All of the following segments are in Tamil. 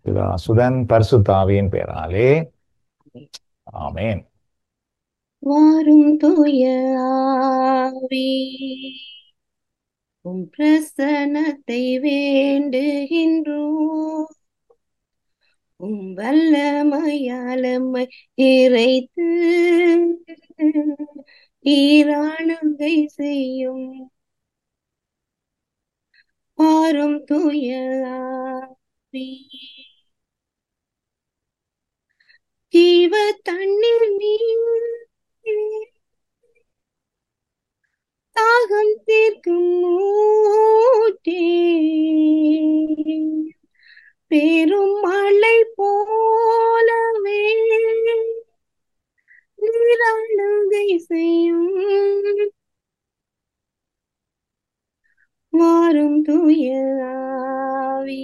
பிதா சுதன் பரிசுத்தாவியின் பெயராலே ஆமென் வாரும் தூய ஆவி உம் பிரசன்னத்தை வேண்டுகின்றோம் உம் வல்லமையாலமை இறைத்து ஈராளுகை செய்யும் வாரும் தூய ஆவி ஜீவ தண்ணீர் நீர் தாகம் தீர்க்கும் ஊற்றே பெரும் மழை போலவே நீராளுகை செய்யும் வாரும் தூய ஆவி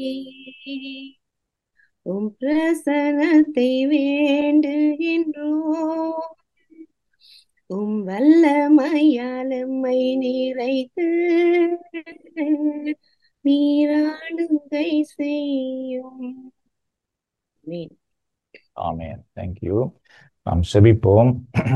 உம் பிரசனத்தை வேண்டுகின்றோம் உம் வல்லமையாலம்மை நிறைத்து நீராளுகை செய்யும் ஆமென். ஆமென் தேங்க்யூ நாம் செபிப்போம்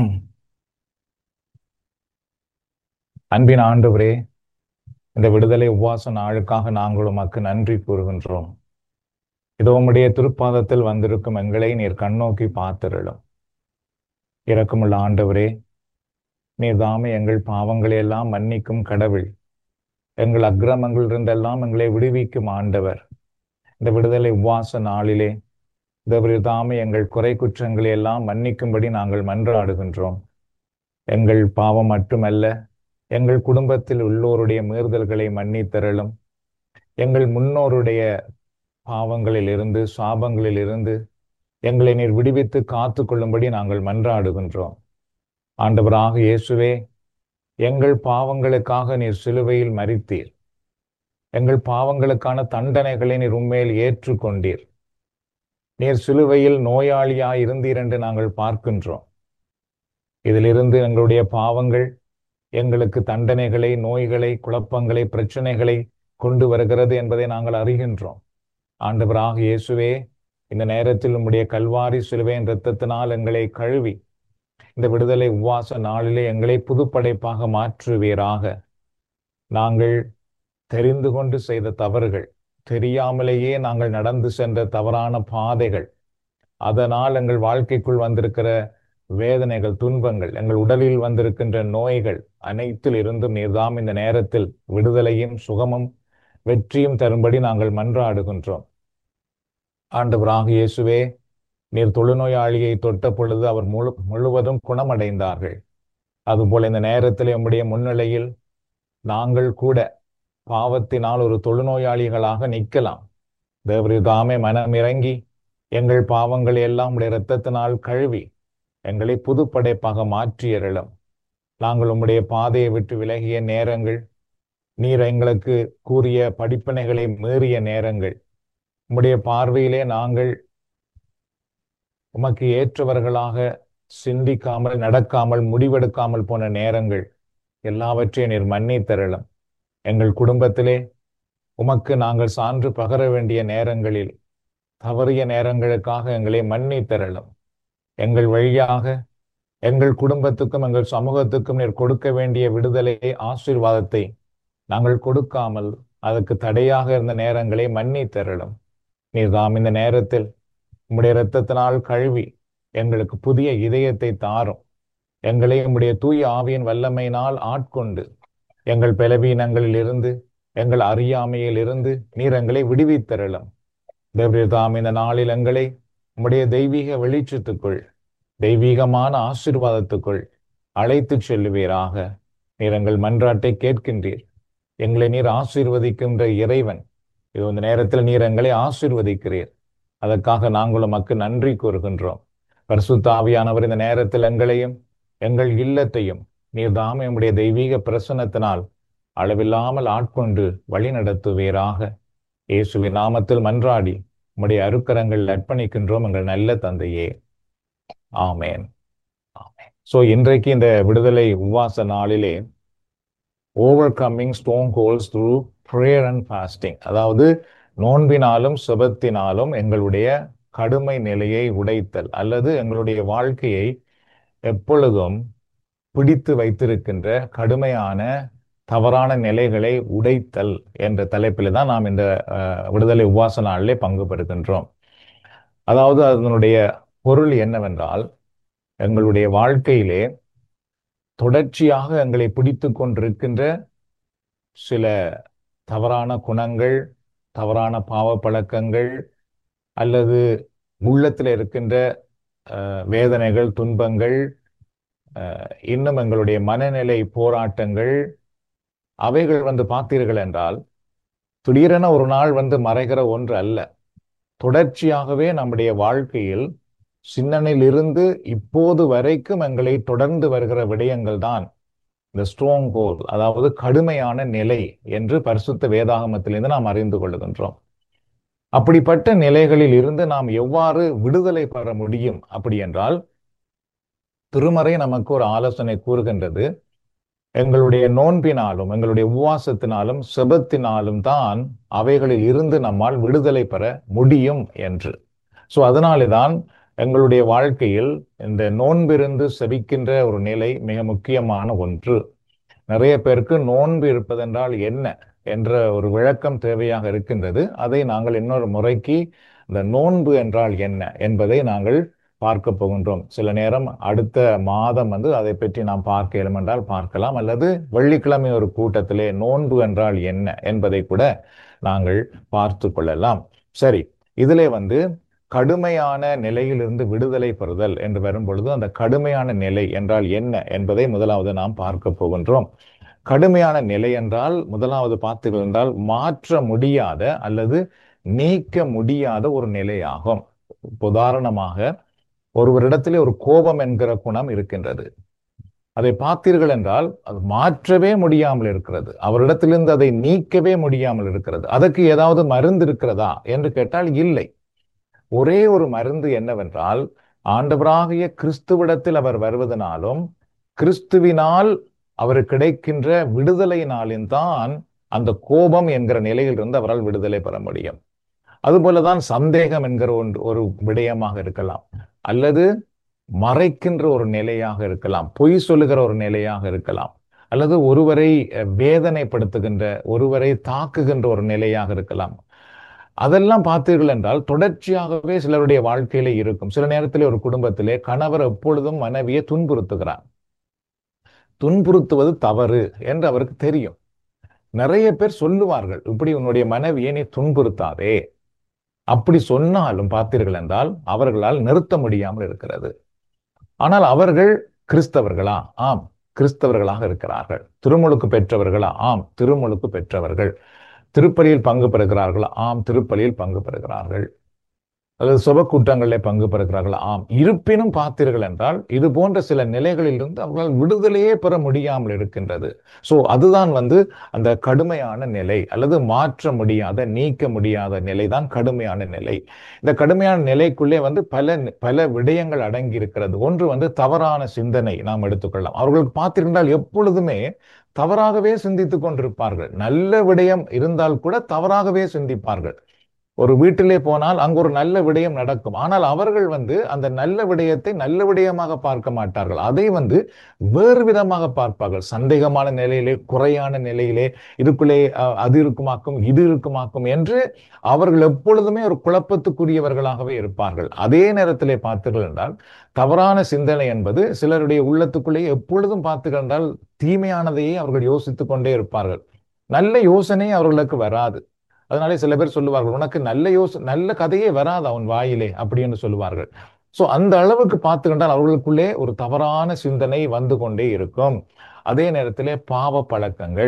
அன்பின் ஆண்டவரே இந்த விடுதலை உபவாச நாளுக்காக நாங்கள் உமக்கு நன்றி கூறுகின்றோம் இதோ உம்முடைய திருப்பாதத்தில் வந்திருக்கும் எங்களை நீர் கண்ணோக்கி பார்த்திருளும் இரக்கமுள்ள ஆண்டவரே நீர் தாமே எங்கள் பாவங்களை எல்லாம் மன்னிக்கும் கடவுள் எங்கள் அக்கிரமங்களிலிருந்தெல்லாம் எங்களை விடுவிக்கும் ஆண்டவர் இந்த விடுதலை உபவாச நாளிலே தேவரீர் தாமே எங்கள் குறை குற்றங்களை எல்லாம் மன்னிக்கும்படி நாங்கள் மன்றாடுகின்றோம் எங்கள் பாவம் மட்டுமல்ல எங்கள் குடும்பத்தில் உள்ளோருடைய மீறுதல்களை மன்னித்தரலும் எங்கள் முன்னோருடைய பாவங்களில் இருந்து சாபங்களில் இருந்து எங்களை நீர் விடுவித்து காத்து கொள்ளும்படி நாங்கள் மன்றாடுகின்றோம் ஆண்டவராக இயேசுவே எங்கள் பாவங்களுக்காக நீர் சிலுவையில் மரித்தீர் எங்கள் பாவங்களுக்கான தண்டனைகளை நீர் உண்மையில் ஏற்றுக்கொண்டீர் நீர் சிலுவையில் நோயாளியாய் இருந்தீர் என்று நாங்கள் பார்க்கின்றோம் இதிலிருந்து எங்களுடைய பாவங்கள் எங்களுக்கு தண்டனைகளை நோய்களை குழப்பங்களை பிரச்சனைகளை கொண்டு வருகிறது என்பதை நாங்கள் அறிகின்றோம் ஆண்டவராக இயேசுவே இந்த நேரத்தில் உம்முடைய கல்வாரி சிலுவையின் இரத்தத்தினால் எங்களை கழுவி இந்த விடுதலை உபவாச நாளிலே எங்களை புதுப்படைப்பாக மாற்றுவீராக நாங்கள் தெரிந்து கொண்டு செய்த தவறுகள் தெரியாமலேயே நாங்கள் நடந்து சென்ற தவறான பாதைகள் அதனால் எங்கள் வாழ்க்கைக்குள் வந்திருக்கிற வேதனைகள் துன்பங்கள் எங்கள் உடலில் வந்திருக்கின்ற நோய்கள் அனைத்தில் இருந்தும் நீர்தாம் இந்த நேரத்தில் விடுதலையும் சுகமும் வெற்றியும் தரும்படி நாங்கள் மன்றாடுகின்றோம் ஆண்டவராக இயேசுவே நீர் தொழுநோயாளியை தொட்ட பொழுது அவர் முழு முழுவதும் குணமடைந்தார்கள் அதுபோல இந்த நேரத்தில் நம்முடைய முன்னிலையில் நாங்கள் கூட பாவத்தினால் ஒரு தொழுநோயாளிகளாக நிற்கலாம் தேவரிதாமே மனம் இறங்கி எங்கள் பாவங்களை எல்லாம் உடைய இரத்தத்தினால் கழுவி எங்களை புதுப்படைப்பாக மாற்றியறலும் நாங்கள் உம்முடைய பாதையை விட்டு விலகிய நேரங்கள் நீர் எங்களுக்கு கூறிய படிப்பினைகளை மீறிய நேரங்கள் உம்முடைய பார்வையிலே நாங்கள் உமக்கு ஏற்றவர்களாக சிந்திக்காமல் நடக்காமல் முடிவெடுக்காமல் போன நேரங்கள் எல்லாவற்றையும் நீர் மன்னித்தரலும் எங்கள் குடும்பத்திலே உமக்கு நாங்கள் சான்று பகர வேண்டிய நேரங்களில் தவறிய நேரங்களுக்காக எங்களை மன்னித்தரலும் எங்கள் வழியாக எங்கள் குடும்பத்துக்கும் எங்கள் சமூகத்துக்கும் நீர் கொடுக்க வேண்டிய விடுதலையை ஆசீர்வாதத்தை நாங்கள் கொடுக்காமல் அதுக்கு தடையாக இருந்த நேரங்களை மன்னித்தரலும் நீர் தாம் இந்த நேரத்தில் உம்முடைய இரத்தத்தினால் கழுவி எங்களுக்கு புதிய இதயத்தை தாரும் எங்களை உம்முடைய தூய ஆவியின் வல்லமையினால் ஆட்கொண்டு எங்கள் பலவீனங்களில் இருந்து எங்கள் அறியாமையில் இருந்து நீர் எங்களை விடுவித்தரலும் தேவரீர் தாம் இந்த நாளில் எங்களை உம்முடைய தெய்வீக வெளிச்சத்துக்குள் தெய்வீகமான ஆசீர்வாதத்துக்குள் அழைத்துச் செல்லுவீராக நீர் எங்கள் மன்றாட்டை கேட்கின்றீர் எங்களை நீர் ஆசீர்வதிக்கின்ற இறைவன் இது இந்த நேரத்தில் நீர் எங்களை ஆசீர்வதிக்கிறீர் அதற்காக நாங்கள் உமக்கு நன்றி கூறுகின்றோம் பரிசுத்தாவியானவர் இந்த நேரத்தில் எங்களையும் எங்கள் இல்லத்தையும் நீர் தாமே உம்முடைய தெய்வீக பிரசன்னத்தினால் அளவில்லாமல் ஆட்கொண்டு வழி நடத்துவீராக இயேசுவின் நாமத்தில் மன்றாடி உம்முடைய அருக்கரங்கள் அர்ப்பணிக்கின்றோம் எங்கள் நல்ல தந்தையே ஆமேன் ஆமேன் ஸோ இன்றைக்கு இந்த விடுதலை உவாச நாளிலே overcoming strongholds through prayer and fasting அதாவது நோன்பினாலும் சுபத்தினாலும் எங்களுடைய கடுமை நிலையை உடைத்தல் அல்லது எங்களுடைய வாழ்க்கையை எப்பொழுதும் பிடித்து வைத்திருக்கின்ற கடுமையான தவறான நிலைகளை உடைத்தல் என்ற தலைப்பில் தான் நாம் இந்த அஹ், விடுதலை உபவாச நாளிலே பங்கு பெறுகின்றோம் அதாவது அதனுடைய பொருள் என்னவென்றால் எங்களுடைய வாழ்க்கையிலே தொடர்ச்சியாக எங்களை பிடித்து கொண்டிருக்கின்ற சில தவறான குணங்கள் தவறான பாவ பழக்கங்கள் அல்லது உள்ளத்தில் இருக்கின்ற அஹ், வேதனைகள் துன்பங்கள் அஹ், இன்னும் எங்களுடைய மனநிலை போராட்டங்கள் அவைகள் வந்து பார்த்தீர்கள் என்றால் திடீரென ஒரு நாள் வந்து மறைகிற ஒன்று அல்ல தொடர்ச்சியாகவே நம்முடைய வாழ்க்கையில் சின்னனிலிருந்து இப்போது வரைக்கும் எங்களை தொடர்ந்து வருகிற விடயங்கள் தான் இந்த ஸ்ட்ராங் ஹோல் அதாவது கடுமையான நிலை என்று பரிசுத்த வேதாகமத்திலிருந்து நாம் அறிந்து கொள்ளுகின்றோம் அப்படிப்பட்ட நிலைகளில் இருந்து நாம் எவ்வாறு விடுதலை பெற முடியும் அப்படி என்றால் திருமறை நமக்கு ஒரு ஆலோசனை கூறுகின்றது எங்களுடைய நோன்பினாலும் எங்களுடைய உபவாசத்தினாலும் செபத்தினாலும் தான் அவைகளில் இருந்து நம்மால் விடுதலை பெற முடியும் என்று ஸோ அதனாலே தான் எங்களுடைய வாழ்க்கையில் இந்த நோன்பிருந்து செபிக்கின்ற ஒரு நிலை மிக முக்கியமான ஒன்று நிறைய பேருக்கு நோன்பு இருப்பதென்றால் என்ன என்ற ஒரு விளக்கம் தேவையாக இருக்கின்றது அதை நாங்கள் இன்னொரு முறைக்கு இந்த நோன்பு என்றால் என்ன என்பதை நாங்கள் பார்க்க போகின்றோம் சில நேரம் அடுத்த மாதம் வந்து அதை பற்றி நாம் பார்க்க இயலும் என்றால் பார்க்கலாம் அல்லது வெள்ளிக்கிழமை ஒரு கூட்டத்திலே நோன்பு என்றால் என்ன என்பதை கூட நாங்கள் பார்த்து கொள்ளலாம் சரி இதிலே வந்து கடுமையான நிலையிலிருந்து விடுதலை பெறுதல் என்று வரும் பொழுது அந்த கடுமையான நிலை என்றால் என்ன என்பதை முதலாவது நாம் பார்க்க போகின்றோம் கடுமையான நிலை என்றால் முதலாவது பார்த்தீர்கள் என்றால் மாற்ற முடியாத அல்லது நீக்க முடியாத ஒரு நிலையாகும் இப்ப உதாரணமாக ஒருவரிடத்திலே ஒரு கோபம் என்கிற குணம் இருக்கின்றது அதை பார்த்தீர்கள் என்றால் அது மாற்றவே முடியாமல் இருக்கிறது அவரிடத்திலிருந்து அதை நீக்கவே முடியாமல் இருக்கிறது அதற்கு ஏதாவது மருந்து இருக்கிறதா என்று கேட்டால் இல்லை ஒரே ஒரு மருந்து என்னவென்றால் ஆண்டவராகிய கிறிஸ்துவிடத்தில் அவர் வருவதனாலும் கிறிஸ்துவினால் அவர் கிடைக்கின்ற விடுதலையினாலும் தான் அந்த கோபம் என்கிற நிலையிலிருந்து அவரால் விடுதலை பெற முடியும் அதுபோலதான் சந்தேகம் என்கிற ஒன்று ஒரு விடயமாக இருக்கலாம் அல்லது மறைக்கின்ற ஒரு நிலையாக இருக்கலாம் பொய் சொல்லுகிற ஒரு நிலையாக இருக்கலாம் அல்லது ஒருவரை அஹ், வேதனைப்படுத்துகின்ற ஒருவரை தாக்குகின்ற ஒரு நிலையாக இருக்கலாம் அதெல்லாம் பார்த்தீர்கள் என்றால் தொடர்ச்சியாகவே சிலருடைய வாழ்க்கையிலே இருக்கும் சில நேரத்திலே ஒரு குடும்பத்திலே கணவர் எப்பொழுதும் மனைவியை துன்புறுத்துகிறார் துன்புறுத்துவது தவறு என்று அவருக்கு தெரியும் நிறைய பேர் சொல்லுவார்கள் இப்படி உன்னுடைய மனைவியை நீ துன்புறுத்தாதே அப்படி சொன்னாலும் பார்த்தீர்கள் என்றால் அவர்களால் நிறுத்த முடியாமல் இருக்கிறது ஆனால் அவர்கள் கிறிஸ்தவர்களா ஆம் கிறிஸ்தவர்களாக இருக்கிறார்கள் திருமுழுக்கு பெற்றவர்களா ஆம் திருமுழுக்கு பெற்றவர்கள் திருப்பலியில் பங்கு பெறுகிறார்களா ஆம் திருப்பலியில் பங்கு பெறுகிறார்கள் அல்லது சுப கூட்டங்களிலே பங்கு பெறுகிறார்கள் ஆம் இருப்பினும் பார்த்தீர்கள் என்றால் இது போன்ற சில நிலைகளிலிருந்து அவர்களால் விடுதலையே பெற முடியாமல் இருக்கின்றது சோ அதுதான் வந்து அந்த கடுமையான நிலை அல்லது மாற்ற முடியாத நீக்க முடியாத நிலை தான் கடுமையான நிலை இந்த கடுமையான நிலைக்குள்ளே வந்து பல பல விடயங்கள் அடங்கி இருக்கிறது ஒன்று வந்து தவறான சிந்தனை நாம் எடுத்துக்கொள்ளலாம் அவர்களுக்கு பார்த்திருந்தால் எப்பொழுதுமே தவறாகவே சிந்தித்துக் கொண்டிருப்பார்கள் நல்ல விடயம் இருந்தால் கூட தவறாகவே சிந்திப்பார்கள் ஒரு வீட்டிலே போனால் அங்கு ஒரு நல்ல விடயம் நடக்கும் ஆனால் அவர்கள் வந்து அந்த நல்ல விடயத்தை நல்ல விடயமாக பார்க்க மாட்டார்கள் அதை வந்து வேறு விதமாக பார்ப்பார்கள் சந்தேகமான நிலையிலே குறையான நிலையிலே இதுக்குள்ளே அஹ், அது இருக்குமாக்கும் இது இருக்குமாக்கும் என்று அவர்கள் எப்பொழுதுமே ஒரு குழப்பத்துக்குரியவர்களாகவே இருப்பார்கள் அதே நேரத்திலே பார்த்தீர்கள் என்றால் தவறான சிந்தனை என்பது சிலருடைய உள்ளத்துக்குள்ளேயே எப்பொழுதும் பார்த்தீர்கள் என்றால் தீமையானதையே அவர்கள் யோசித்துக் கொண்டே இருப்பார்கள் நல்ல யோசனை அவர்களுக்கு வராது அதனாலே சில பேர் சொல்லுவார்கள் உனக்கு நல்ல யோசனை நல்ல கதையே வராது அவன் வாயிலே அப்படின்னு சொல்லுவார்கள் சோ அந்த அளவுக்கு பார்த்துக்கிட்டால் அவர்களுக்குள்ளே ஒரு தவறான சிந்தனை வந்து கொண்டே இருக்கும் அதே நேரத்திலே பாவ பழக்கங்கள்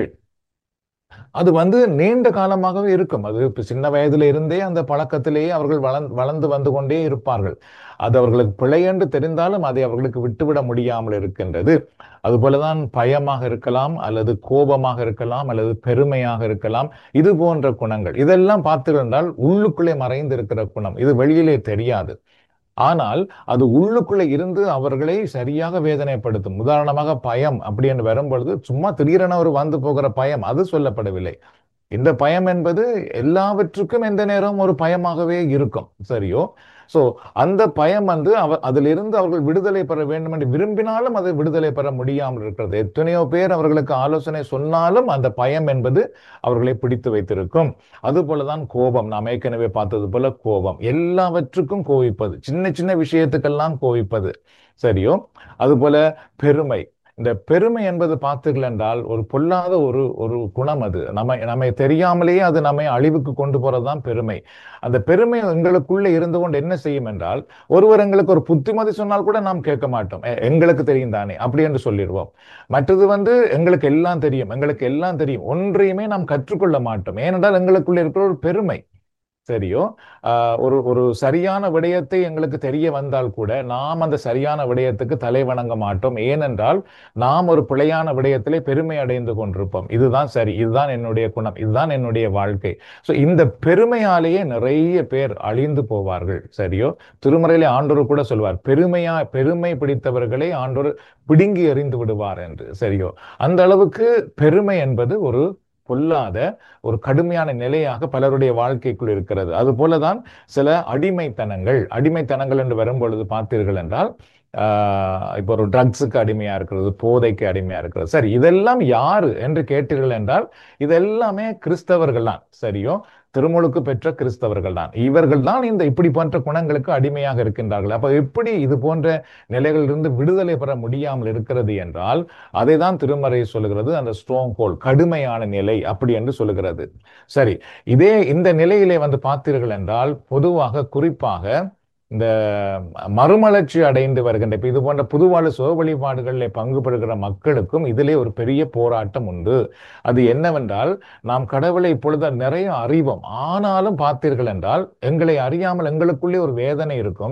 அது வந்து நீண்ட காலமாகவே இருக்கும் அது இப்ப சின்ன வயதில இருந்தே அந்த பழக்கத்திலேயே அவர்கள் வளர்ந்து வளர்ந்து வந்து கொண்டே இருப்பார்கள் அது அவர்களுக்கு பிழை என்று தெரிந்தாலும் அதை அவர்களுக்கு விட்டுவிட முடியாமல் இருக்கின்றது அதுபோலதான் பயமாக இருக்கலாம் அல்லது கோபமாக இருக்கலாம் அல்லது பெருமையாக இருக்கலாம் இது போன்ற குணங்கள் இதெல்லாம் பார்த்துக்கிட்டால் உள்ளுக்குள்ளே மறைந்து இருக்கிற குணம் இது வெளியிலே தெரியாது ஆனால் அது உள்ளுக்குள்ளே இருந்து அவர்களை சரியாக வேதனைப்படுத்தும் உதாரணமாக பயம் அப்படி என்று வரும்பொழுது சும்மா திடீரென ஒரு வந்து போகிற பயம் அது சொல்லப்படவில்லை இந்த பயம் என்பது எல்லாவற்றுக்கும் எந்த நேரம் ஒரு பயமாகவே இருக்கும் சரியோ சோ அந்த பயம் வந்து அவ அதிலிருந்து அவர்கள் விடுதலை பெற வேண்டும் என்று விரும்பினாலும் அதை விடுதலை பெற முடியாமல் இருக்கிறது எத்தனையோ பேர் அவர்களுக்கு ஆலோசனை சொன்னாலும் அந்த பயம் என்பது அவர்களை பிடித்து வைத்திருக்கும் அதுபோலதான் கோபம் நாம் ஏற்கனவே பார்த்தது போல கோபம் எல்லாவற்றுக்கும் கோவிப்பது சின்ன சின்ன விஷயத்துக்கெல்லாம் கோவிப்பது சரியோ அதுபோல பெருமை இந்த பெருமை என்பது பார்த்தீர்கள் என்றால் ஒரு பொல்லாத ஒரு ஒரு குணம் அது நம்ம நம்மை தெரியாமலேயே அது நம்மை அழிவுக்கு கொண்டு போறதுதான் பெருமை அந்த பெருமை எங்களுக்குள்ள இருந்து கொண்டு என்ன செய்யும் என்றால் ஒருவர் எங்களுக்கு ஒரு புத்திமதி சொன்னால் கூட நாம் கேட்க மாட்டோம் "எ- எங்களுக்கு தெரியும் தானே அப்படி என்று சொல்லிடுவோம் மற்றது வந்து எங்களுக்கு எல்லாம் தெரியும் எங்களுக்கு எல்லாம் தெரியும் ஒன்றையுமே நாம் கற்றுக்கொள்ள மாட்டோம் ஏனென்றால் எங்களுக்குள்ள இருக்கிற ஒரு பெருமை சரியோ ஆஹ் ஒரு ஒரு சரியான விடயத்தை எங்களுக்கு தெரிய வந்தால் கூட நாம் அந்த சரியான விடயத்துக்கு தலை வணங்க மாட்டோம் ஏனென்றால் நாம் ஒரு பிழையான விடயத்திலே பெருமை அடைந்து கொண்டிருப்போம் இதுதான் சரி இதுதான் என்னுடைய குணம் இதுதான் என்னுடைய வாழ்க்கை சோ இந்த பெருமையாலேயே நிறைய பேர் அழிந்து போவார்கள் சரியோ திருமறையிலே ஆண்டவர் கூட சொல்வார் பெருமையா பெருமை பிடித்தவர்களை ஆண்டவர் பிடுங்கி எறிந்து விடுவார் என்று சரியோ அந்த அளவுக்கு பெருமை என்பது ஒரு பொல்லாத ஒரு கடுமையான நிலையாக பலருடைய வாழ்க்கைக்குள் இருக்கிறது அது போலதான் சில அடிமைத்தனங்கள் அடிமைத்தனங்கள் என்று வரும்பொழுது பார்த்தீர்கள் என்றால் ஆஹ் இப்போ ஒரு ட்ரக்ஸுக்கு அடிமையா இருக்கிறது போதைக்கு அடிமையா இருக்கிறது சரி இதெல்லாம் யாரு என்று கேட்டீர்கள் என்றால் இதெல்லாமே கிறிஸ்தவர்கள் தான் சரியோ திருமுழுக்கு பெற்ற கிறிஸ்தவர்கள் தான் இவர்கள் தான் இந்த இப்படி போன்ற குணங்களுக்கு அடிமையாக இருக்கின்றார்கள் அப்ப எப்படி இது போன்ற நிலைகளிலிருந்து விடுதலை பெற முடியாமல் இருக்கிறது என்றால் அதை தான் திருமறை சொல்லுகிறது அந்த ஸ்ட்ராங் ஹோல் கடுமையான நிலை அப்படி என்று சொல்லுகிறது சரி இதே இந்த நிலையிலே வந்து பார்த்தீர்கள் என்றால் பொதுவாக குறிப்பாக இந்த மறுமலர்ச்சி அடைந்து வருகின்ற இப்ப இது போன்ற புதுவாழ்வு சுக வழிபாடுகளில் பங்கு பெறுகிற மக்களுக்கும் இதிலே ஒரு பெரிய போராட்டம் உண்டு அது என்னவென்றால் நாம் கடவுளை இப்பொழுது நிறைய அறிவோம் ஆனாலும் பார்த்தீர்கள் என்றால் எங்களை அறியாமல் எங்களுக்குள்ளே ஒரு வேதனை இருக்கும்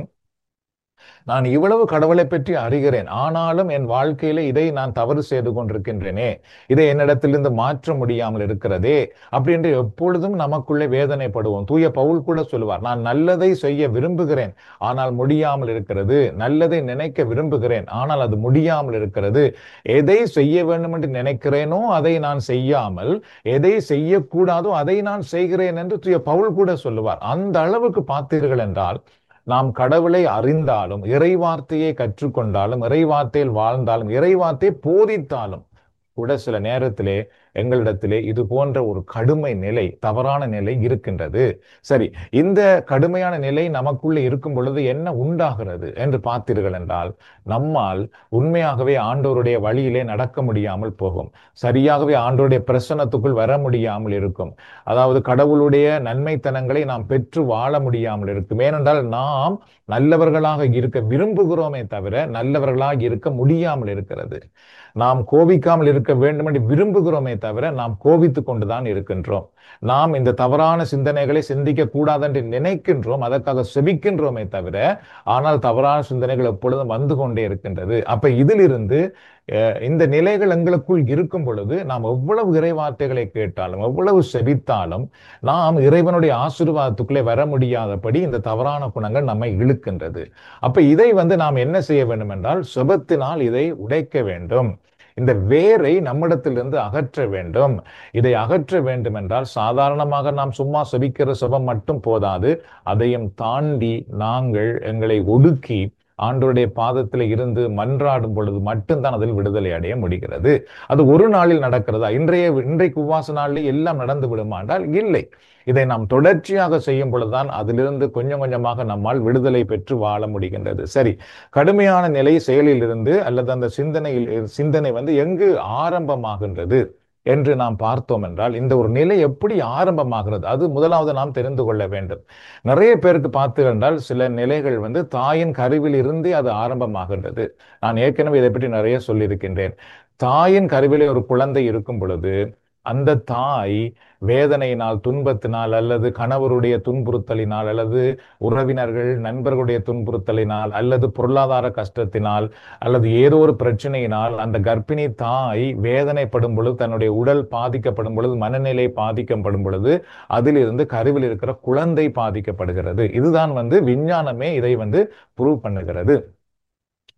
நான் இவ்வளவு கடவுளை பற்றி அறிகிறேன் ஆனாலும் என் வாழ்க்கையில இதை நான் தவறு செய்து கொண்டிருக்கின்றேனே இதை என்னிடத்திலிருந்து மாற்ற முடியாமல் இருக்கிறதே அப்படி என்று எப்பொழுதும் நமக்குள்ளே வேதனைப்படுவோம் தூய பவுல் கூட சொல்லுவார் நான் நல்லதை செய்ய விரும்புகிறேன் ஆனால் முடியாமல் இருக்கிறது நல்லதை நினைக்க விரும்புகிறேன் ஆனால் அது முடியாமல் இருக்கிறது எதை செய்ய வேண்டும் என்று நினைக்கிறேனோ அதை நான் செய்யாமல் எதை செய்யக்கூடாதோ அதை நான் செய்கிறேன் என்று தூய பவுல் கூட சொல்லுவார் அந்த அளவுக்கு பார்த்தீர்கள் என்றால் நாம் கடவுளை அறிந்தாலும் இறைவார்த்தையை கற்றுக்கொண்டாலும் இறைவார்த்தையில் வாழ்ந்தாலும் இறைவார்த்தையை போதித்தாலும் கூட சில நேரத்திலே எங்களிடத்திலே இது போன்ற ஒரு கடுமை நிலை தவறான நிலை இருக்கின்றது சரி இந்த கடுமையான நிலை நமக்குள்ளே இருக்கும் பொழுது என்ன உண்டாகிறது என்று பார்த்தீர்கள் என்றால் நம்மால் உண்மையாகவே ஆண்டவருடைய வழியிலே நடக்க முடியாமல் போகும் சரியாகவே ஆண்டவருடைய பிரசனத்துக்குள் வர முடியாமல் இருக்கும் அதாவது கடவுளுடைய நன்மைத்தனங்களை நாம் பெற்று வாழ முடியாமல் இருக்கும் ஏனென்றால் நாம் நல்லவர்களாக இருக்க விரும்புகிறோமே தவிர நல்லவர்களாக இருக்க முடியாமல் இருக்கிறது நாம் கோபிக்காமல் இருக்க வேண்டும் என்று விரும்புகிறோமே தவிர நாம் கோபித்துக் கொண்டுதான் இருக்கின்றோம் நாம் இந்த தவறான சிந்தனைகளை சிந்திக்க கூடாது என்று நினைக்கின்றோம் அதற்காக செபிக்கின்றோமே தவிர ஆனால் தவறான சிந்தனைகள் எப்பொழுதும் வந்து கொண்டே இருக்கின்றது அப்ப இதிலிருந்து அஹ், இந்த நிலைகள் எங்களுக்குள் இருக்கும் பொழுது நாம் எவ்வளவு இறைவார்த்தைகளை கேட்டாலும் எவ்வளவு செபித்தாலும் நாம் இறைவனுடைய ஆசீர்வாதத்துக்குள்ளே வர முடியாதபடி இந்த தவறான குணங்கள் நம்மை இழுக்கின்றது அப்ப இதை வந்து நாம் என்ன செய்ய வேண்டும் என்றால் செபத்தினால் இதை உடைக்க வேண்டும் இந்த வேரை நம்மிடத்திலிருந்து அகற்ற வேண்டும் இதை அகற்ற வேண்டும் என்றால் சாதாரணமாக நாம் சும்மா செபிக்கிற செபம் மட்டும் போதாது அதையும் தாண்டி நாங்கள் எங்களை ஒடுக்கி ஆண்டவருடைய பாதத்தில் இருந்து மன்றாடும் பொழுது மட்டும்தான் அதில் விடுதலை அடைய முடிகிறது அது ஒரு நாளில் நடக்கிறதா இன்றைய இன்றைக்கு உபவாச நாளில் எல்லாம் நடந்து விடுமா என்றால் இல்லை இதை நாம் தொடர்ச்சியாக செய்யும் பொழுதுதான் அதிலிருந்து கொஞ்சம் கொஞ்சமாக நம்மால் விடுதலை பெற்று வாழ முடிகின்றது சரி கடுமையான நிலை செயலில் இருந்து அல்லது அந்த சிந்தனையில் சிந்தனை வந்து எங்கு ஆரம்பமாகின்றது என்று நாம் பார்த்தோம் என்றால் இந்த ஒரு நிலை எப்படி ஆரம்பமாகிறது அது முதலாவது நாம் தெரிந்து கொள்ள வேண்டும் நிறைய பேருக்கு பார்த்து என்றால் சில நிலைகள் வந்து தாயின் கருவில் இருந்தே அது ஆரம்பமாகின்றது நான் ஏற்கனவே இதை பற்றி நிறைய சொல்லியிருக்கின்றேன் தாயின் கருவிலே ஒரு குழந்தை இருக்கும் பொழுது அந்த தாய் வேதனையினால் துன்பத்தினால் அல்லது கணவருடைய துன்புறுத்தலினால் அல்லது உறவினர்கள் நண்பர்களுடைய துன்புறுத்தலினால் அல்லது பொருளாதார கஷ்டத்தினால் அல்லது ஏதோ ஒரு பிரச்சனையினால் அந்த கர்ப்பிணி தாய் வேதனைப்படும் பொழுது தன்னுடைய உடல் பாதிக்கப்படும் பொழுது மனநிலை பாதிக்கப்படும் பொழுது அதிலிருந்து கருவில் இருக்கிற குழந்தை பாதிக்கப்படுகிறது இதுதான் வந்து விஞ்ஞானமே இதை வந்து ப்ரூவ் பண்ணுகிறது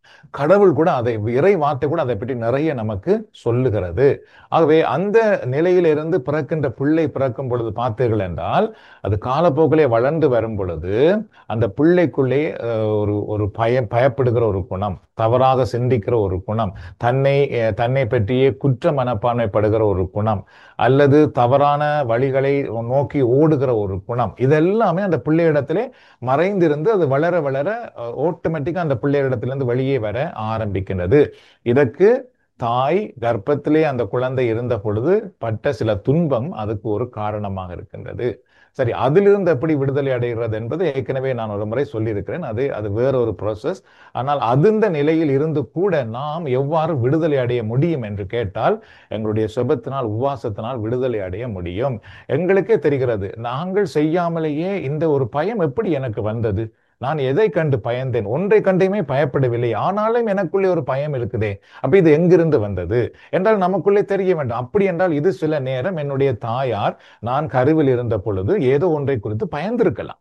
கடவுள் கூட அதை இறை வார்த்தை கூட அதை பற்றி நிறைய நமக்கு சொல்லுகிறது ஆகவே அந்த நிலையிலிருந்து பிறக்கின்ற பிள்ளை பிறக்கும் பொழுது பார்த்தீர்கள் என்றால் அது காலப்போக்கிலே வளர்ந்து வரும் பொழுது அந்த பிள்ளைக்குள்ளே அஹ், ஒரு ஒரு பய பயப்படுகிற ஒரு குணம் தவறாக சிந்திக்கிற ஒரு குணம் தன்னை அஹ், தன்னை பற்றியே குற்ற மனப்பான்மைப்படுகிற ஒரு குணம் அல்லது தவறான வழிகளை நோக்கி ஓடுகிற ஒரு குணம் இதெல்லாமே அந்த பிள்ளையிடத்திலே மறைந்திருந்து அது வளர வளர ஆட்டோமேட்டிக்கா அந்த பிள்ளையிடத்திலிருந்து வெளியே வர ஆரம்பிக்கின்றது இதற்கு தாய் கர்ப்பத்திலே அந்த குழந்தை இருந்த பொழுது பட்ட சில துன்பம் அதுக்கு ஒரு காரணமாக இருக்கின்றது சரி அதிலிருந்து எப்படி விடுதலை அடைகிறது என்பது ஏற்கனவே நான் ஒரு முறை சொல்லியிருக்கிறேன் அது அது வேற ஒரு ப்ராசஸ் ஆனால் அந்த நிலையில் இருந்து கூட நாம் எவ்வாறு விடுதலை அடைய முடியும் என்று கேட்டால் எங்களுடைய சுபத்தினால் உபவாசத்தினால் விடுதலை அடைய முடியும் எங்களுக்கே தெரிகிறது நாங்கள் செய்யாமலேயே இந்த ஒரு பயம் எப்படி எனக்கு வந்தது நான் எதை கண்டு பயந்தேன் ஒன்றை கண்டையுமே பயப்படவில்லை ஆனாலும் எனக்குள்ளே ஒரு பயம் இருக்குதே அப்ப இது எங்கிருந்து வந்தது என்றால் நமக்குள்ளே தெரிய வேண்டும் அப்படி என்றால் இது சில நேரம் என்னுடைய தாயார் நான் கருவில் இருந்த பொழுது ஏதோ ஒன்றை குறித்து பயந்திருக்கலாம்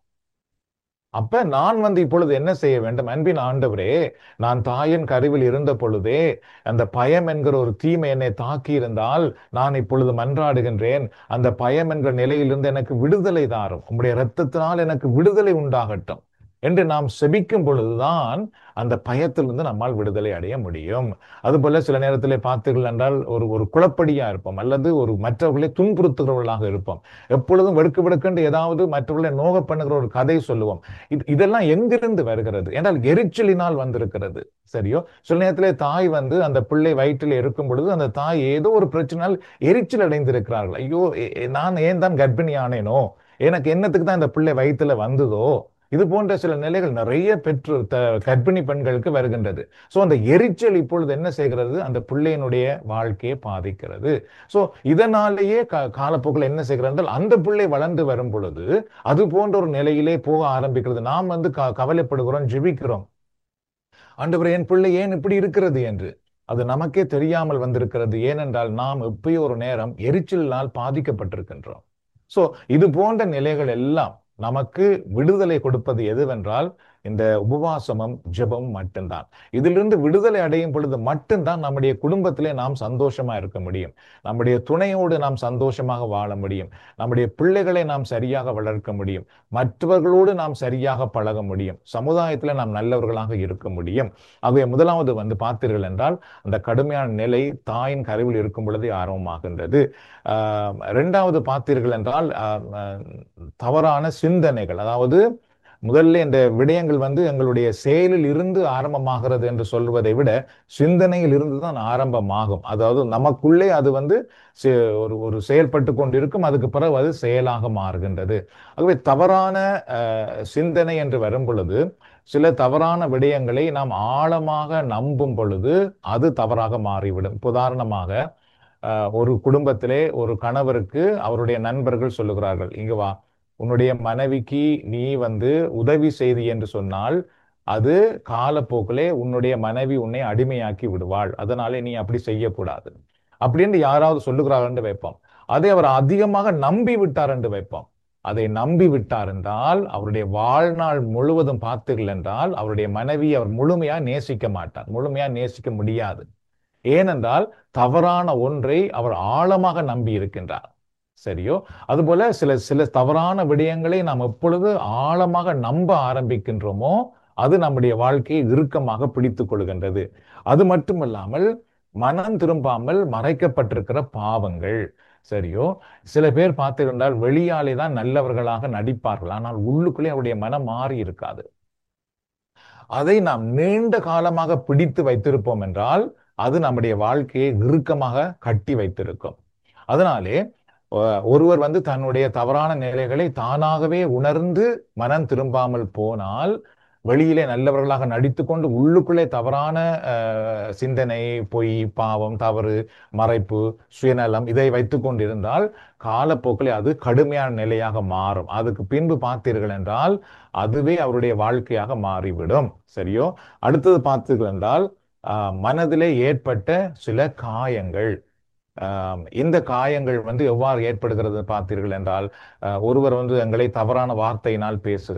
அப்ப நான் வந்து இப்பொழுது என்ன செய்ய வேண்டும் அன்பின் ஆண்டவரே நான் தாயின் கருவில் இருந்த பொழுதே அந்த பயம் என்கிற ஒரு தீமை என்னை தாக்கி இருந்தால் நான் இப்பொழுது மன்றாடுகின்றேன் அந்த பயம் என்கிற நிலையிலிருந்து எனக்கு விடுதலை தாரும் உம்முடைய இரத்தத்தினால் எனக்கு விடுதலை உண்டாகட்டும் என்று நாம் செபிக்கும் பொழுதுதான் அந்த பயத்திலிருந்து நம்மால் விடுதலை அடைய முடியும் அதுபோல சில நேரத்திலே பார்த்தீர்கள் என்றால் ஒரு ஒரு குழப்படியா இருப்போம் அல்லது ஒரு மற்றவர்களை துன்புறுத்துகிறவர்களாக இருப்போம் எப்பொழுதும் வெடுக்கு வெடுக்கென்று ஏதாவது மற்றவர்களை நோக பண்ணுகிற ஒரு கதை சொல்லுவோம் இது இதெல்லாம் எங்கிருந்து வருகிறது என்றால் எரிச்சலினால் வந்திருக்கிறது சரியோ சில நேரத்திலே தாய் வந்து அந்த பிள்ளை வயிற்றில் இருக்கும் பொழுது அந்த தாய் ஏதோ ஒரு பிரச்சனையால் எரிச்சல் அடைந்திருக்கிறார்கள் ஐயோ எ- எ- நான் ஏன் தான் கர்ப்பிணி ஆனேனோ எனக்கு என்னத்துக்கு தான் இந்த பிள்ளை வயித்துல வந்ததோ இது போன்ற சில நிலைகள் நிறைய பெற்று த- கர்ப்பிணி பெண்களுக்கு வருகின்றது சோ அந்த எரிச்சல் இப்பொழுது என்ன செய்கிறது அந்த பிள்ளையினுடைய வாழ்க்கையை பாதிக்கிறது சோ இதனாலேயே கா- காலப்போக்கில் என்ன செய்கிறது என்றால் அந்த பிள்ளை வளர்ந்து வரும் பொழுது அது போன்ற ஒரு நிலையிலே போக ஆரம்பிக்கிறது நாம் வந்து க- கவலைப்படுகிறோம் ஜெபிக்கிறோம் ஆண்டவரே என் பிள்ளை ஏன் இப்படி இருக்கிறது என்று அது நமக்கே தெரியாமல் வந்திருக்கிறது ஏனென்றால் நாம் எப்பயோ ஒரு நேரம் எரிச்சலினால் பாதிக்கப்பட்டிருக்கின்றோம் சோ இது போன்ற நிலைகள் எல்லாம் நமக்கு விடுதலை கொடுப்பது எதுவென்றால் இந்த உபவாசமும் ஜெபமும் மட்டும்தான் இதிலிருந்து விடுதலை அடையும் பொழுது மட்டும்தான் நம்முடைய குடும்பத்திலே நாம் சந்தோஷமா இருக்க முடியும் நம்முடைய துணையோடு நாம் சந்தோஷமாக வாழ முடியும் நம்முடைய பிள்ளைகளை நாம் சரியாக வளர்க்க முடியும் மற்றவர்களோடு நாம் சரியாக பழக முடியும் சமுதாயத்துல நாம் நல்லவர்களாக இருக்க முடியும் ஆகவே முதலாவது வந்து பார்த்தீர்கள் என்றால் அந்த கடுமையான நிலை தாயின் கருவில் இருக்கும் பொழுதே ஆரம்பமாகின்றது ஆஹ் இரண்டாவது பார்த்தீர்கள் என்றால் ஆஹ் ஆஹ் தவறான சிந்தனைகள் அதாவது முதல்ல இந்த விடயங்கள் வந்து எங்களுடைய செயலில் இருந்து ஆரம்பமாகிறது என்று சொல்வதை விட சிந்தனையில் இருந்து தான் ஆரம்பமாகும் அதாவது நமக்குள்ளே அது வந்து செ- ஒரு ஒரு செயல்பட்டு கொண்டிருக்கும் அதுக்கு பிறகு அது செயலாக மாறுகின்றது ஆகவே தவறான அஹ், சிந்தனை என்று வரும் பொழுது சில தவறான விடயங்களை நாம் ஆழமாக நம்பும் பொழுது அது தவறாக மாறிவிடும் இப்ப உதாரணமாக அஹ், ஒரு குடும்பத்திலே ஒரு கணவருக்கு அவருடைய நண்பர்கள் சொல்லுகிறார்கள் இங்க வா உன்னுடைய மனைவிக்கு நீ வந்து உதவி செய்தி என்று சொன்னால் அது காலப்போக்கிலே உன்னுடைய மனைவி உன்னை அடிமையாக்கி விடுவாள் அதனாலே நீ அப்படி செய்யக்கூடாது அப்படின்னு யாராவது சொல்லுகிறார்கள் என்று வைப்போம் அதை அவர் அதிகமாக நம்பி விட்டார் என்று வைப்போம் அதை நம்பி விட்டார் என்றால் அவருடைய வாழ்நாள் முழுவதும் பார்த்தீர்கள் என்றால் அவருடைய மனைவி அவர் முழுமையா நேசிக்க மாட்டார் முழுமையா நேசிக்க முடியாது ஏனென்றால் தவறான ஒன்றை அவர் ஆழமாக நம்பி இருக்கின்றார் சரியோ அதுபோல சில சில தவறான விடயங்களை நாம் எப்பொழுது ஆழமாக நம்ப ஆரம்பிக்கின்றோமோ அது நம்முடைய வாழ்க்கையை இறுக்கமாக பிடித்துக் கொள்கின்றது அது மட்டுமல்லாமல் மனம் திரும்பாமல் மறைக்கப்பட்டிருக்கிற பாவங்கள் சரியோ சில பேர் பார்த்திருந்தால் வெளியாலே தான் நல்லவர்களாக நடிப்பார்கள் ஆனால் உள்ளுக்குள்ளே அவருடைய மனம் மாறி இருக்காது அதை நாம் நீண்ட காலமாக பிடித்து வைத்திருப்போம் என்றால் அது நம்முடைய வாழ்க்கையை இறுக்கமாக கட்டி வைத்திருக்கும் அதனாலே அஹ், ஒருவர் வந்து தன்னுடைய தவறான நிலைகளை தானாகவே உணர்ந்து மனம் திரும்பாமல் போனால் வெளியிலே நல்லவர்களாக நடித்துக்கொண்டு உள்ளுக்குள்ளே தவறான அஹ், சிந்தனை பொய் பாவம் தவறு மறைப்பு சுயநலம் இதை வைத்துக் கொண்டிருந்தால் காலப்போக்கிலே அது கடுமையான நிலையாக மாறும் அதுக்கு பின்பு பார்த்தீர்கள் என்றால் அதுவே அவருடைய வாழ்க்கையாக மாறிவிடும் சரியோ அடுத்தது பார்த்தீர்கள் என்றால் ஆஹ், மனதிலே ஏற்பட்ட சில காயங்கள் ஆம், இந்த காயங்கள் வந்து எவ்வாறு ஏற்படுகிறது பார்த்தீர்கள் என்றால் அஹ், ஒருவர் வந்து எங்களை தவறான வார்த்தையினால் பேசுகிறார்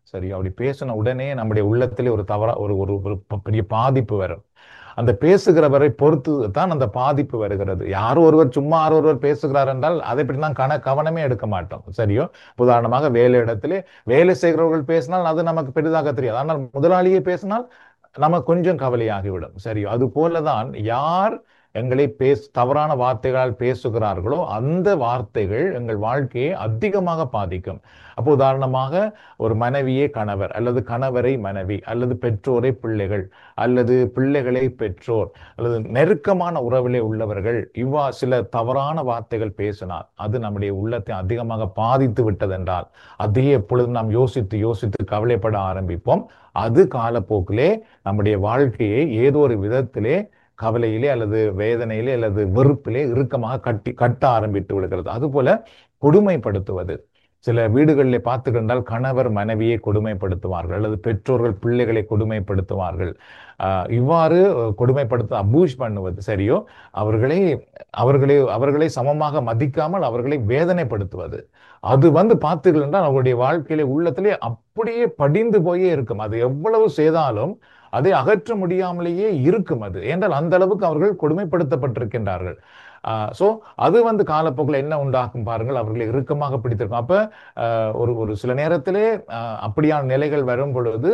சரி அப்படி பேசின உடனே நம்முடைய உள்ளத்திலே ஒரு தவறா ஒரு ஒரு ஒரு ப- பெரிய பாதிப்பு வரும் அந்த பேசுகிறவரை பொறுத்து தான் அந்த பாதிப்பு வருகிறது யாரோ ஒருவர் சும்மா யாரோ ஒருவர் பேசுகிறார் என்றால் அதை பற்றி நான் கன கவனமே எடுக்க மாட்டோம் சரியோ உதாரணமாக வேலை இடத்திலே வேலை செய்கிறவர்கள் பேசினால் அது நமக்கு பெரிதாக தெரியாது ஆனால் முதலாளியே பேசினால் நமக்கு கொஞ்சம் கவலையாகிவிடும் சரியோ அது போலதான் யார் எங்களை பேச தவறான வார்த்தைகளால் பேசுகிறார்களோ அந்த வார்த்தைகள் எங்கள் வாழ்க்கையை அதிகமாக பாதிக்கும் அப்போ உதாரணமாக ஒரு மனைவியே கணவர் அல்லது கணவரை மனைவி அல்லது பெற்றோரை பிள்ளைகள் அல்லது பிள்ளைகளை பெற்றோர் அல்லது நெருக்கமான உறவிலே உள்ளவர்கள் இவ்வா சில தவறான வார்த்தைகள் பேசினால் அது நம்முடைய உள்ளத்தை அதிகமாக பாதித்து விட்டதென்றால் அதே எப்பொழுதும் நாம் யோசித்து யோசித்து கவலைப்பட ஆரம்பிப்போம் அது காலப்போக்கிலே நம்முடைய வாழ்க்கையை ஏதோ ஒரு விதத்திலே கவலையிலே அல்லது வேதனையிலே அல்லது வெறுப்பிலே இறுக்கமாக கட்டி கட்ட ஆரம்பித்து விடுகிறது அதுபோல கொடுமைப்படுத்துவது சில வீடுகளிலே பார்த்துக்கிட்டால் கணவர் மனைவியை கொடுமைப்படுத்துவார்கள் அல்லது பெற்றோர்கள் பிள்ளைகளை கொடுமைப்படுத்துவார்கள் ஆஹ் இவ்வாறு அஹ், கொடுமைப்படுத்த அபூஷ் பண்ணுவது சரியோ அவர்களை அவர்களை அவர்களை சமமாக மதிக்காமல் அவர்களை வேதனைப்படுத்துவது அது வந்து பார்த்தீர்கள் என்றால் அவருடைய வாழ்க்கையிலே உள்ளத்திலே அப்படியே படிந்து போயே இருக்கும் அது எவ்வளவு செய்தாலும் அதை அகற்ற முடியாமலேயே இருக்கும் அது ஏனென்றால் அந்த அளவுக்கு அவர்கள் கொடுமைப்படுத்தப்பட்டிருக்கின்றார்கள் ஸோ அது வந்து காலப்போக்கில் என்ன உண்டாக்கும் பாருங்கள் அவர்களை இறுக்கமாக பிடித்திருக்கும் அப்ப ஆஹ், ஒரு ஒரு சில நேரத்திலே ஆஹ், அப்படியான நிலைகள் வரும் பொழுது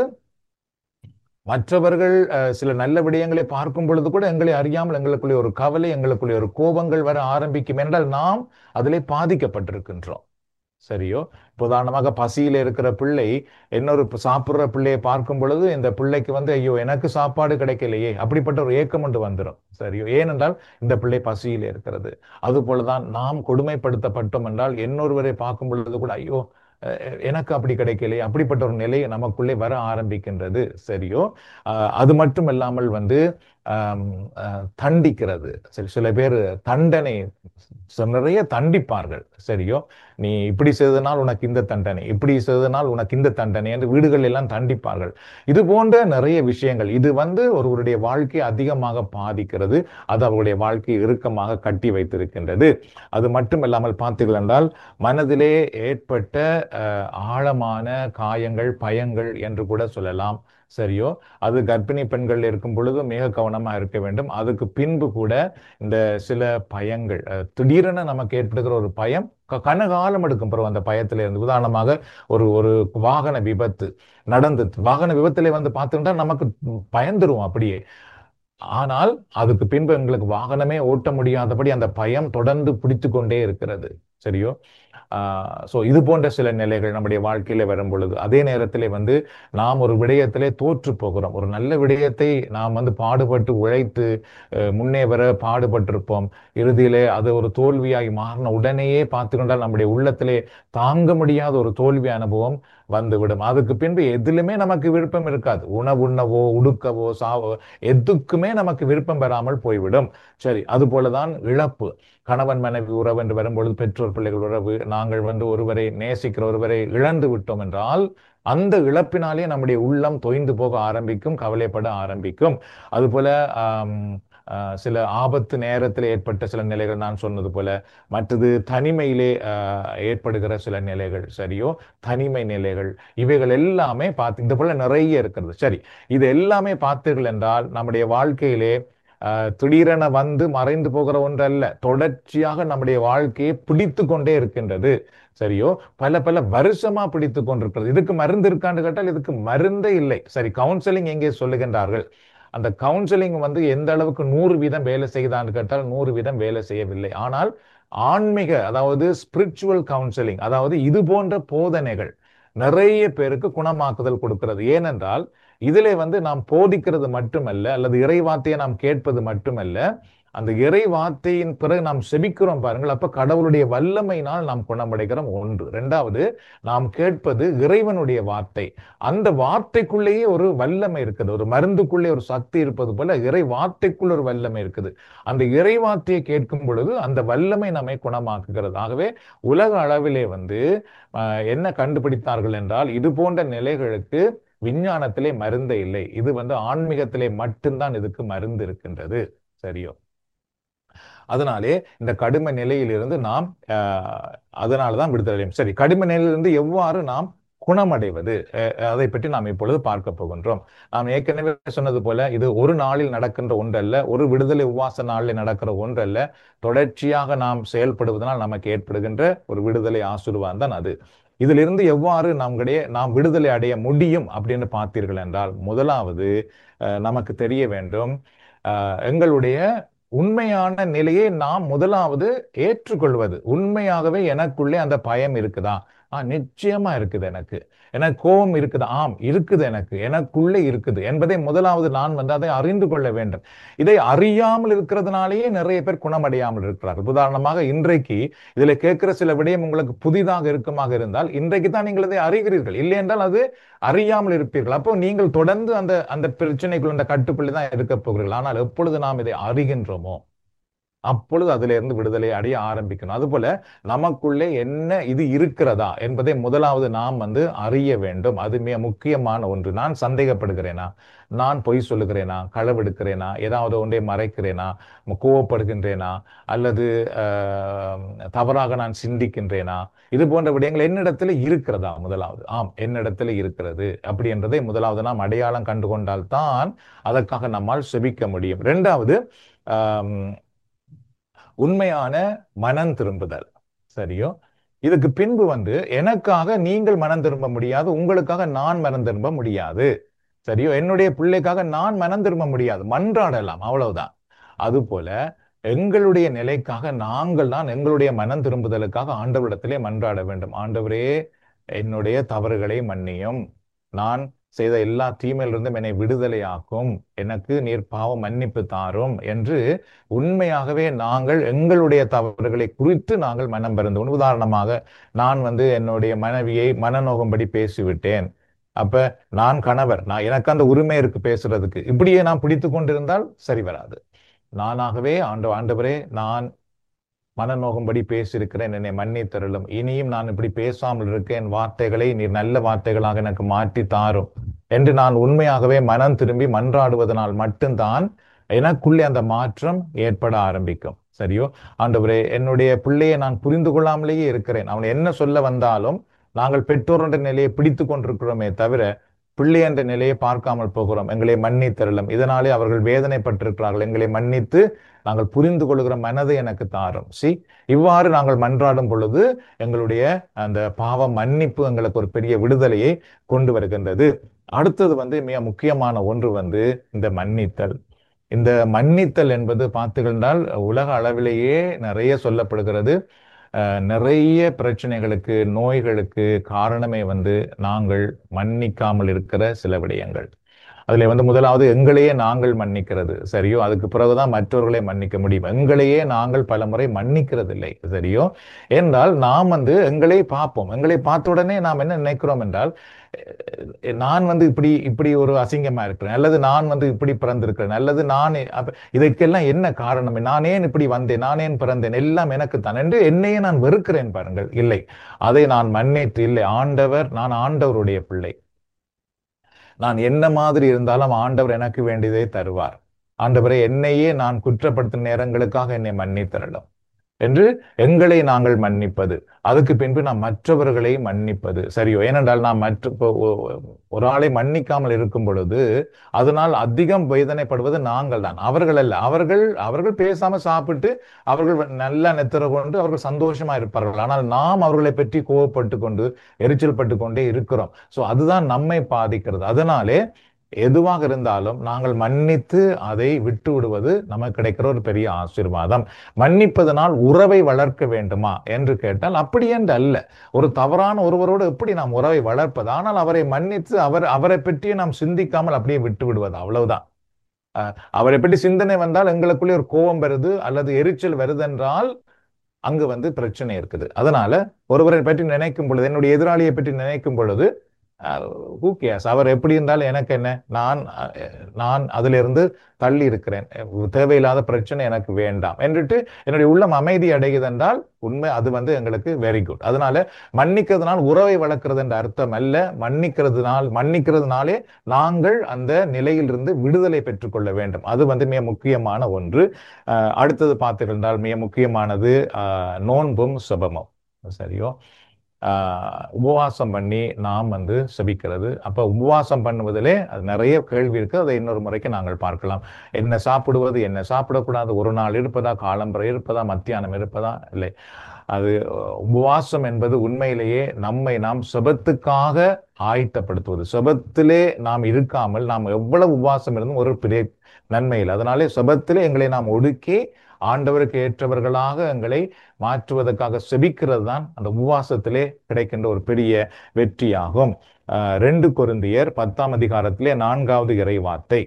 மற்றவர்கள் அஹ், சில நல்ல விடயங்களை பார்க்கும் பொழுது கூட எங்களை அறியாமல் எங்களுக்குள்ளே ஒரு கவலை எங்களுக்குள்ளே ஒரு கோபங்கள் வர ஆரம்பிக்கும் என்றால் நாம் அதிலே பாதிக்கப்பட்டிருக்கின்றோம் சரியோ இப்ப உதாரணமாக பசியில இருக்கிற பிள்ளை இன்னொரு ப- சாப்பிடுற பிள்ளையை பார்க்கும் பொழுது இந்த பிள்ளைக்கு வந்து ஐயோ எனக்கு சாப்பாடு கிடைக்கலையே அப்படிப்பட்ட ஒரு ஏக்கம் ஒன்று வந்துடும் சரியோ ஏனென்றால் இந்த பிள்ளை பசியில இருக்கிறது அது போலதான் நாம் கொடுமைப்படுத்தப்பட்டோம் என்றால் இன்னொருவரை பார்க்கும் பொழுது கூட ஐயோ அஹ், எனக்கு அப்படி கிடைக்கலையே அப்படிப்பட்ட ஒரு நிலை நமக்குள்ளே வர ஆரம்பிக்கின்றது சரியோ அஹ், அது மட்டும் இல்லாமல் வந்து ஆம், அஹ், தண்டிக்கிறது சரி சில பேர் தண்டனை ச- நிறைய தண்டிப்பார்கள் சரியோ நீ இப்படி செய்தனால் உனக்கு இந்த தண்டனை இப்படி செய்தனால் உனக்கு இந்த தண்டனை என்று வீடுகள் எல்லாம் தண்டிப்பார்கள் இது போன்ற நிறைய விஷயங்கள் இது வந்து ஒருவருடைய வாழ்க்கையை அதிகமாக பாதிக்கிறது அது அவருடைய வாழ்க்கையை இறுக்கமாக கட்டி வைத்திருக்கின்றது அது மட்டும் இல்லாமல் பார்த்தீர்கள் என்றால் மனதிலே ஏற்பட்ட அஹ், ஆழமான காயங்கள் பயங்கள் என்று கூட சொல்லலாம் சரியோ அது கர்ப்பிணி பெண்கள் இருக்கும் பொழுது மிக கவனமா இருக்க வேண்டும் அதுக்கு பின்பு கூட இந்த சில பயங்கள் அஹ், திடீரென நமக்கு ஏற்படுகிற ஒரு பயம் க- கனகாலம் எடுக்கும் பிறகு அந்த பயத்துல இருந்து உதாரணமாக ஒரு ஒரு வாகன விபத்து நடந்தது வாகன விபத்திலே வந்து பார்த்துட்டா நமக்கு பயந்துருவோம் அப்படியே ஆனால் அதுக்கு பின்பு எங்களுக்கு வாகனமே ஓட்ட முடியாதபடி அந்த பயம் தொடர்ந்து பிடித்து கொண்டே இருக்கிறது சரியோ ஸோ இது போன்ற சில நிலைகள் நம்முடைய வாழ்க்கையில வரும் பொழுது அதே நேரத்திலே வந்து நாம் ஒரு விடயத்திலே தோற்று போகிறோம் ஒரு நல்ல விடயத்தை நாம் வந்து பாடுபட்டு உழைத்து அஹ், முன்னே வர பாடுபட்டிருப்போம் இறுதியிலே அது ஒரு தோல்வியாகி மாறின உடனேயே பார்த்துக்கொண்டால் நம்முடைய உள்ளத்திலே தாங்க முடியாத ஒரு தோல்வி அனுபவம் வந்துவிடும் அதுக்கு பின்பு எதிலுமே நமக்கு விருப்பம் இருக்காது உணவு உண்ணவோ உடுக்கவோ சாவோ எதுக்குமே நமக்கு விருப்பம் பெறாமல் போய்விடும் சரி அது போலதான் இழப்பு கணவன் மனைவி உறவு என்று வரும்பொழுது பெற்றோர் பிள்ளைகள் உறவு நாங்கள் வந்து ஒருவரை நேசிக்கிற ஒருவரை இழந்து விட்டோம் என்றால் அந்த இழப்பினாலே நம்முடைய உள்ளம் தொய்ந்து போக ஆரம்பிக்கும் கவலைப்பட ஆரம்பிக்கும் அதுபோல ஆம், ஆஹ், சில ஆபத்து நேரத்தில் ஏற்பட்ட சில நிலைகள் நான் சொன்னது போல மற்றது தனிமையிலே ஆஹ், ஏற்படுகிற சில நிலைகள் சரியோ தனிமை நிலைகள் இவைகள் எல்லாமே பார்த்து இந்த போல நிறைய இருக்கிறது சரி இது எல்லாமே பார்த்தீர்கள் என்றால் நம்முடைய வாழ்க்கையிலே ஆஹ், திடீரென வந்து மறைந்து போகிற ஒன்றல்ல தொடர்ச்சியாக நம்முடைய வாழ்க்கையை பிடித்து கொண்டே இருக்கின்றது சரியோ பல பல வருஷமா பிடித்து கொண்டிருக்கிறது இதுக்கு மருந்து இருக்கான்னு கேட்டால் இதுக்கு மருந்தே இல்லை சரி கவுன்சிலிங் எங்கே சொல்லுகின்றார்கள் அந்த கவுன்சிலிங் வந்து எந்த அளவுக்கு நூறு வீதம் வேலை செய்தான்னு கேட்டால் நூறு வீதம் வேலை செய்யவில்லை ஆனால் ஆன்மீக அதாவது ஸ்பிரிச்சுவல் கவுன்சிலிங் அதாவது இது போன்ற போதனைகள் நிறைய பேருக்கு குணமாக்குதல் கொடுக்கிறது ஏனென்றால் இதிலே வந்து நாம் போதிக்கிறது மட்டுமல்ல அல்லது இறை வார்த்தையை நாம் கேட்பது மட்டுமல்ல அந்த இறை வார்த்தையின் பிறகு நாம் செபிக்கிறோம் பாருங்கள் அப்ப கடவுளுடைய வல்லமையினால் நாம் குணமடைகிறோம் ஒன்று ரெண்டாவது நாம் கேட்பது இறைவனுடைய வார்த்தை அந்த வார்த்தைக்குள்ளேயே ஒரு வல்லமை இருக்குது ஒரு மருந்துக்குள்ளே ஒரு சக்தி இருப்பது போல இறை வார்த்தைக்குள்ள ஒரு வல்லமை இருக்குது அந்த இறை வார்த்தையை கேட்கும் பொழுது அந்த வல்லமை நம்மை குணமாக்குகிறது ஆகவே உலக அளவிலே வந்து ஆஹ், என்ன கண்டுபிடித்தார்கள் என்றால் இது போன்ற நிலைகளுக்கு விஞ்ஞானத்திலே மருந்தே இல்லை இது வந்து ஆன்மீகத்திலே மட்டும்தான் இதுக்கு மருந்து இருக்கின்றது சரியோ அதனாலே இந்த கடுமை நிலையிலிருந்து நாம் ஆஹ், அதனாலதான் விடுதலை அடையும் சரி கடுமை நிலையிலிருந்து எவ்வாறு நாம் குணமடைவது அஹ், அதை பற்றி நாம் இப்பொழுது பார்க்க போகின்றோம் நாம் ஏற்கனவே சொன்னது போல இது ஒரு நாளில் நடக்கின்ற ஒன்றல்ல ஒரு விடுதலை உபவாச நாளில் நடக்கிற ஒன்றல்ல தொடர்ச்சியாக நாம் செயல்படுவதனால் நமக்கு ஏற்படுகின்ற ஒரு விடுதலை ஆசீர்வாதம் தான் அது இதிலிருந்து எவ்வாறு நம்முடைய நாம் விடுதலை அடைய முடியும் அப்படின்னு பார்த்தீர்கள் என்றால் முதலாவது அஹ், நமக்கு தெரிய வேண்டும் அஹ், எங்களுடைய உண்மையான நிலையை நாம் முதலாவது ஏற்றுக்கொள்வது உண்மையாகவே எனக்குள்ளே அந்த பயம் இருக்குதா ஆ நிச்சயமா இருக்குது எனக்கு எனக்கு கோபம் இருக்குதா ஆம் இருக்குது எனக்கு எனக்குள்ளே இருக்குது என்பதை முதலாவது நான் வந்து அதை அறிந்து கொள்ள வேண்டும் இதை அறியாமல் இருக்கிறதுனாலேயே நிறைய பேர் குணமடையாமல் இருக்கிறார்கள் உதாரணமாக இன்றைக்கு இதுல கேட்கிற சில விடயம் உங்களுக்கு புதிதாக இருக்குமாக இருந்தால் இன்றைக்கு தான் நீங்கள் இதை அறிகிறீர்கள் இல்லை என்றால் அது அறியாமல் இருப்பீர்கள் அப்போ நீங்கள் தொடர்ந்து அந்த அந்த பிரச்சனைக்குள் அந்த கட்டுக்குள்ளே தான் இருக்க போகிறீர்கள் ஆனால் எப்பொழுது நாம் இதை அறிகின்றோமோ அப்பொழுது அதிலிருந்து விடுதலை அடைய ஆரம்பிக்கணும் அதுபோல நமக்குள்ளே என்ன இது இருக்கிறதா என்பதை முதலாவது நாம் வந்து அறிய வேண்டும் அது மிக முக்கியமான ஒன்று நான் சந்தேகப்படுகிறேனா நான் பொய் சொல்லுகிறேனா களவெடுக்கிறேனா ஏதாவது ஒன்றை மறைக்கிறேனா ம- கோவப்படுகின்றேனா அல்லது ஆஹ், தவறாக நான் சிந்திக்கின்றேனா இது போன்ற விடயங்கள் என்னிடத்துல இருக்கிறதா முதலாவது ஆம் என்னிடத்துல இருக்கிறது அப்படி என்றதை முதலாவது நாம் அடையாளம் கண்டு கொண்டால்தான் அதற்காக நம்மால் செபிக்க முடியும் இரண்டாவது ஆம், உண்மையான மனம் திரும்புதல் சரியோ இதுக்கு பின்பு வந்து எனக்காக நீங்கள் மனம் திரும்ப முடியாது உங்களுக்காக நான் மனம் திரும்ப முடியாது சரியோ என்னுடைய பிள்ளைக்காக நான் மனம் திரும்ப முடியாது மன்றாடலாம் அவ்வளவுதான் அதுபோல எங்களுடைய நிலைக்காக நாங்கள் தான் எங்களுடைய மனம் திரும்புதலுக்காக ஆண்டவரிடத்திலே மன்றாட வேண்டும் ஆண்டவரே என்னுடைய தவறுகளை மன்னியும் நான் செய்த எல்லா தீமையிலிருந்தும் என்னை விடுதலையாக்கும் எனக்கு நீர் பாவ மன்னிப்பு தாரும் என்று உண்மையாகவே நாங்கள் எங்களுடைய தவறுகளை குறித்து நாங்கள் மனம் பருந்தோம் உதாரணமாக நான் வந்து என்னுடைய மனைவியை மனநோகும்படி பேசிவிட்டேன் அப்ப நான் கணவர் நான் எனக்கு அந்த உரிமை இருக்கு பேசுறதுக்கு இப்படியே நான் பிடித்து கொண்டிருந்தால் சரி வராது நானாகவே ஆண்டு ஆண்டவரே நான் மனநோகும்படி பேசியிருக்கிறேன் என்னை மன்னித்தருளும் இனியும் நான் இப்படி பேசாமல் இருக்கேன் வார்த்தைகளை நீர் நல்ல வார்த்தைகளாக எனக்கு மாற்றி தாரும் என்று நான் உண்மையாகவே மனம் திரும்பி மன்றாடுவதனால் மட்டும்தான் எனக்குள்ளே அந்த மாற்றம் ஏற்பட ஆரம்பிக்கும் சரியோ ஆண்டவரே என்னுடைய பிள்ளையை நான் புரிந்து கொள்ளாமலேயே இருக்கிறேன் அவன் என்ன சொல்ல வந்தாலும் நாங்கள் பெற்றோர் என்ற நிலையை பிடித்து கொண்டிருக்கிறோமே தவிர பிள்ளை என்ற நிலையை பார்க்காமல் போகிறோம் எங்களை மன்னித்தருளும் இதனாலே அவர்கள் வேதனைப்பட்டிருக்கிறார்கள் எங்களை மன்னித்து நாங்கள் புரிந்து கொள்கிற மனதை எனக்கு தாரும் சி இவ்வாறு நாங்கள் மன்றாடும் பொழுது எங்களுடைய அந்த பாவ மன்னிப்பு எங்களுக்கு ஒரு பெரிய விடுதலையை கொண்டு வருகின்றது அடுத்தது வந்து மிக முக்கியமான ஒன்று வந்து இந்த மன்னித்தல் இந்த மன்னித்தல் என்பது பார்த்தீர்கள் உலக அளவிலேயே நிறைய சொல்லப்படுகிறது அஹ், நிறைய பிரச்சனைகளுக்கு நோய்களுக்கு காரணமே வந்து நாங்கள் மன்னிக்காமல் இருக்கிற சில விடயங்கள் அதுல வந்து முதலாவது எங்களையே நாங்கள் மன்னிக்கிறது சரியோ அதுக்கு பிறகுதான் மற்றவர்களை மன்னிக்க முடியும் எங்களையே நாங்கள் பலமுறை மன்னிக்கிறதில்லை சரியோ என்றால் நாம் வந்து எங்களை பார்ப்போம் எங்களை பார்த்த உடனே நாம் என்ன நினைக்கிறோம் என்றால் அஹ், நான் வந்து இப்படி இப்படி ஒரு அசிங்கமா இருக்கிறேன் அல்லது நான் வந்து இப்படி பிறந்திருக்கிறேன் அல்லது நான் அப்ப இதற்கெல்லாம் என்ன காரணம் நான் ஏன் இப்படி வந்தேன் நான் ஏன் பிறந்தேன் எல்லாம் எனக்கு தான் என்று என்னையே நான் வெறுக்கிறேன் பாருங்கள் இல்லை அதை நான் மன்னித்து இல்லை ஆண்டவர் நான் ஆண்டவருடைய பிள்ளை நான் என்ன மாதிரி இருந்தாலும் ஆண்டவர் எனக்கு வேண்டியதை தருவார் ஆண்டவரை என்னையே நான் குற்றப்படுத்தும் நேரங்களுக்காக என்னை மன்னித்தரலும் என்று எங்களை நாங்கள் மன்னிப்பது அதுக்கு பின்பு நாம் மற்றவர்களை மன்னிப்பது சரியோ ஏனென்றால் நாம் மற்ற இப்போ ஒ- ஒரு ஆளை மன்னிக்காமல் இருக்கும் பொழுது அதனால் அதிகம் வேதனைப்படுவது நாங்கள் தான் அவர்கள் அல்ல அவர்கள் அவர்கள் பேசாம சாப்பிட்டு அவர்கள் நல்லா நெத்திர கொண்டு அவர்கள் சந்தோஷமா இருப்பார்கள் ஆனால் நாம் அவர்களை பற்றி கோவப்பட்டு கொண்டு எரிச்சல் பட்டு கொண்டே இருக்கிறோம் சோ அதுதான் நம்மை பாதிக்கிறது அதனாலே எதுவாக இருந்தாலும் நாங்கள் மன்னித்து அதை விட்டு விடுவது நமக்கு கிடைக்கிற ஒரு பெரிய ஆசீர்வாதம் மன்னிப்பதனால் உறவை வளர்க்க வேண்டுமா என்று கேட்டால் அப்படி என்று அல்ல ஒரு தவறான ஒருவரோடு எப்படி நாம் உறவை வளர்ப்பது ஆனால் அவரை மன்னித்து அவர் அவரை பற்றி நாம் சிந்திக்காமல் அப்படியே விட்டு விடுவது அவ்வளவுதான் அஹ், அவரை பற்றி சிந்தனை வந்தால் எங்களுக்குள்ளே ஒரு கோபம் வருது அல்லது எரிச்சல் வருதென்றால் அங்கு வந்து பிரச்சனை இருக்குது அதனால ஒருவரை பற்றி நினைக்கும் பொழுது என்னுடைய எதிராளியை பற்றி நினைக்கும் பொழுது ஹூ கேர்ஸ் அவர் எப்படி இருந்தாலும் எனக்கு என்ன நான் அஹ், நான் அதிலிருந்து தள்ளி இருக்கிறேன் அஹ், தேவையில்லாத பிரச்சனை எனக்கு வேண்டாம் என்றுட்டு என்னுடைய உள்ளம் அமைதி அடையுதென்றால் உண்மை அது வந்து எங்களுக்கு வெரி குட் அதனால மன்னிக்கிறதுனால் உறவை வளர்க்கிறது என்ற அர்த்தம் அல்ல மன்னிக்கிறதுனால் மன்னிக்கிறதுனாலே நாங்கள் அந்த நிலையிலிருந்து விடுதலை பெற்றுக்கொள்ள வேண்டும் அது வந்து மிக முக்கியமான ஒன்று அஹ், அடுத்தது பார்த்தீர்கள் என்றால் மிக முக்கியமானது அஹ், நோன்பும் சுபமும் சரியோ ஆஹ் உபவாசம் பண்ணி நாம் வந்து செபிக்கிறது அப்ப உபவாசம் பண்ணுவதிலே அது நிறைய கேள்வி இருக்கு அதை இன்னொரு முறைக்கு நாங்கள் பார்க்கலாம் என்ன சாப்பிடுவது என்ன சாப்பிடக்கூடாது ஒரு நாள் இருப்பதா காலம்பரை இருப்பதா மத்தியானம் இருப்பதா இல்லை அது அஹ், உபவாசம் என்பது உண்மையிலேயே நம்மை நாம் செபத்துக்காக ஆயத்தப்படுத்துவது செபத்திலே நாம் இருக்காமல் நாம் எவ்வளவு உபவாசம் இருந்தும் ஒரு பெரிய நன்மை இல்லை அதனாலே செபத்திலே எங்களை நாம் ஒடுக்கி ஆண்டவருக்கு ஏற்றவர்களாக எங்களை மாற்றுவதற்காக செபிக்கிறது தான் அந்த உபவாசத்திலே கிடைக்கின்ற ஒரு பெரிய வெற்றியாகும் அஹ், ரெண்டு கொரிந்தியர் பத்தாம் அதிகாரத்திலே நான்காவது இறை வார்த்தை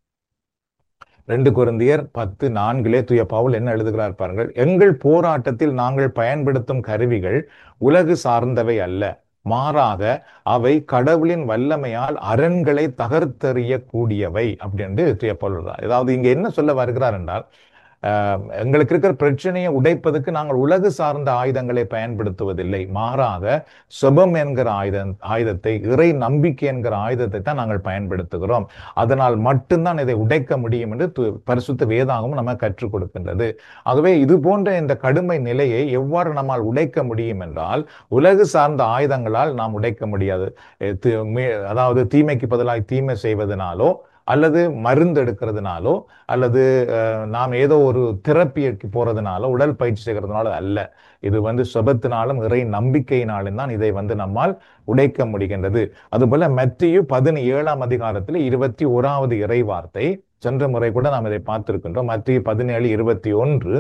ரெண்டு கொரிந்தியர் பத்து நான்கிலே தூய பவுல் என்ன எழுதுகிறார் பாருங்கள் எங்கள் போராட்டத்தில் நாங்கள் பயன்படுத்தும் கருவிகள் உலகு சார்ந்தவை அல்ல மாறாக அவை கடவுளின் வல்லமையால் அரண்களை தகர்த்தெறிய கூடியவை அப்படின்னு தூய பவுல் எழுதுறார். அதாவது இங்க என்ன சொல்ல வருகிறார் என்றால் ஆஹ், எங்களுக்கு இருக்கிற பிரச்சனையை உடைப்பதற்கு நாங்கள் உலகு சார்ந்த ஆயுதங்களை பயன்படுத்துவதில்லை மாறாக சுபம் என்கிற ஆயுதம் ஆயுதத்தை இறை நம்பிக்கை என்கிற ஆயுதத்தை தான் நாங்கள் பயன்படுத்துகிறோம் அதனால் மட்டும்தான் இதை உடைக்க முடியும் என்று து- பரிசுத்த வேதாகமும் நம்ம கற்றுக் கொடுக்கின்றது ஆகவே இது போன்ற இந்த கடுமை நிலையை எவ்வாறு நம்மால் உடைக்க முடியும் என்றால் உலகு சார்ந்த ஆயுதங்களால் நாம் உடைக்க முடியாது எ, தி- மீ- அதாவது தீமைக்கு பதிலாக தீமை செய்வதனாலோ அல்லது மருந்து எடுக்கிறதுனாலோ அல்லது அஹ், நாம் ஏதோ ஒரு தெரப்பிக்கு போறதுனாலோ உடல் பயிற்சி செய்கிறதுனால அல்ல இது வந்து சுபத்தினாலும் இறை நம்பிக்கையினாலும் தான் இதை வந்து நம்மால் உடைக்க முடிகின்றது அதுபோல மத்தியு பதினேழாம் அதிகாரத்தில் இருபத்தி ஓராவது இறை வார்த்தை சென்ற முறை கூட நாம் இதை பார்த்திருக்கின்றோம் மத்திய பதினேழு இருபத்தி ஒன்று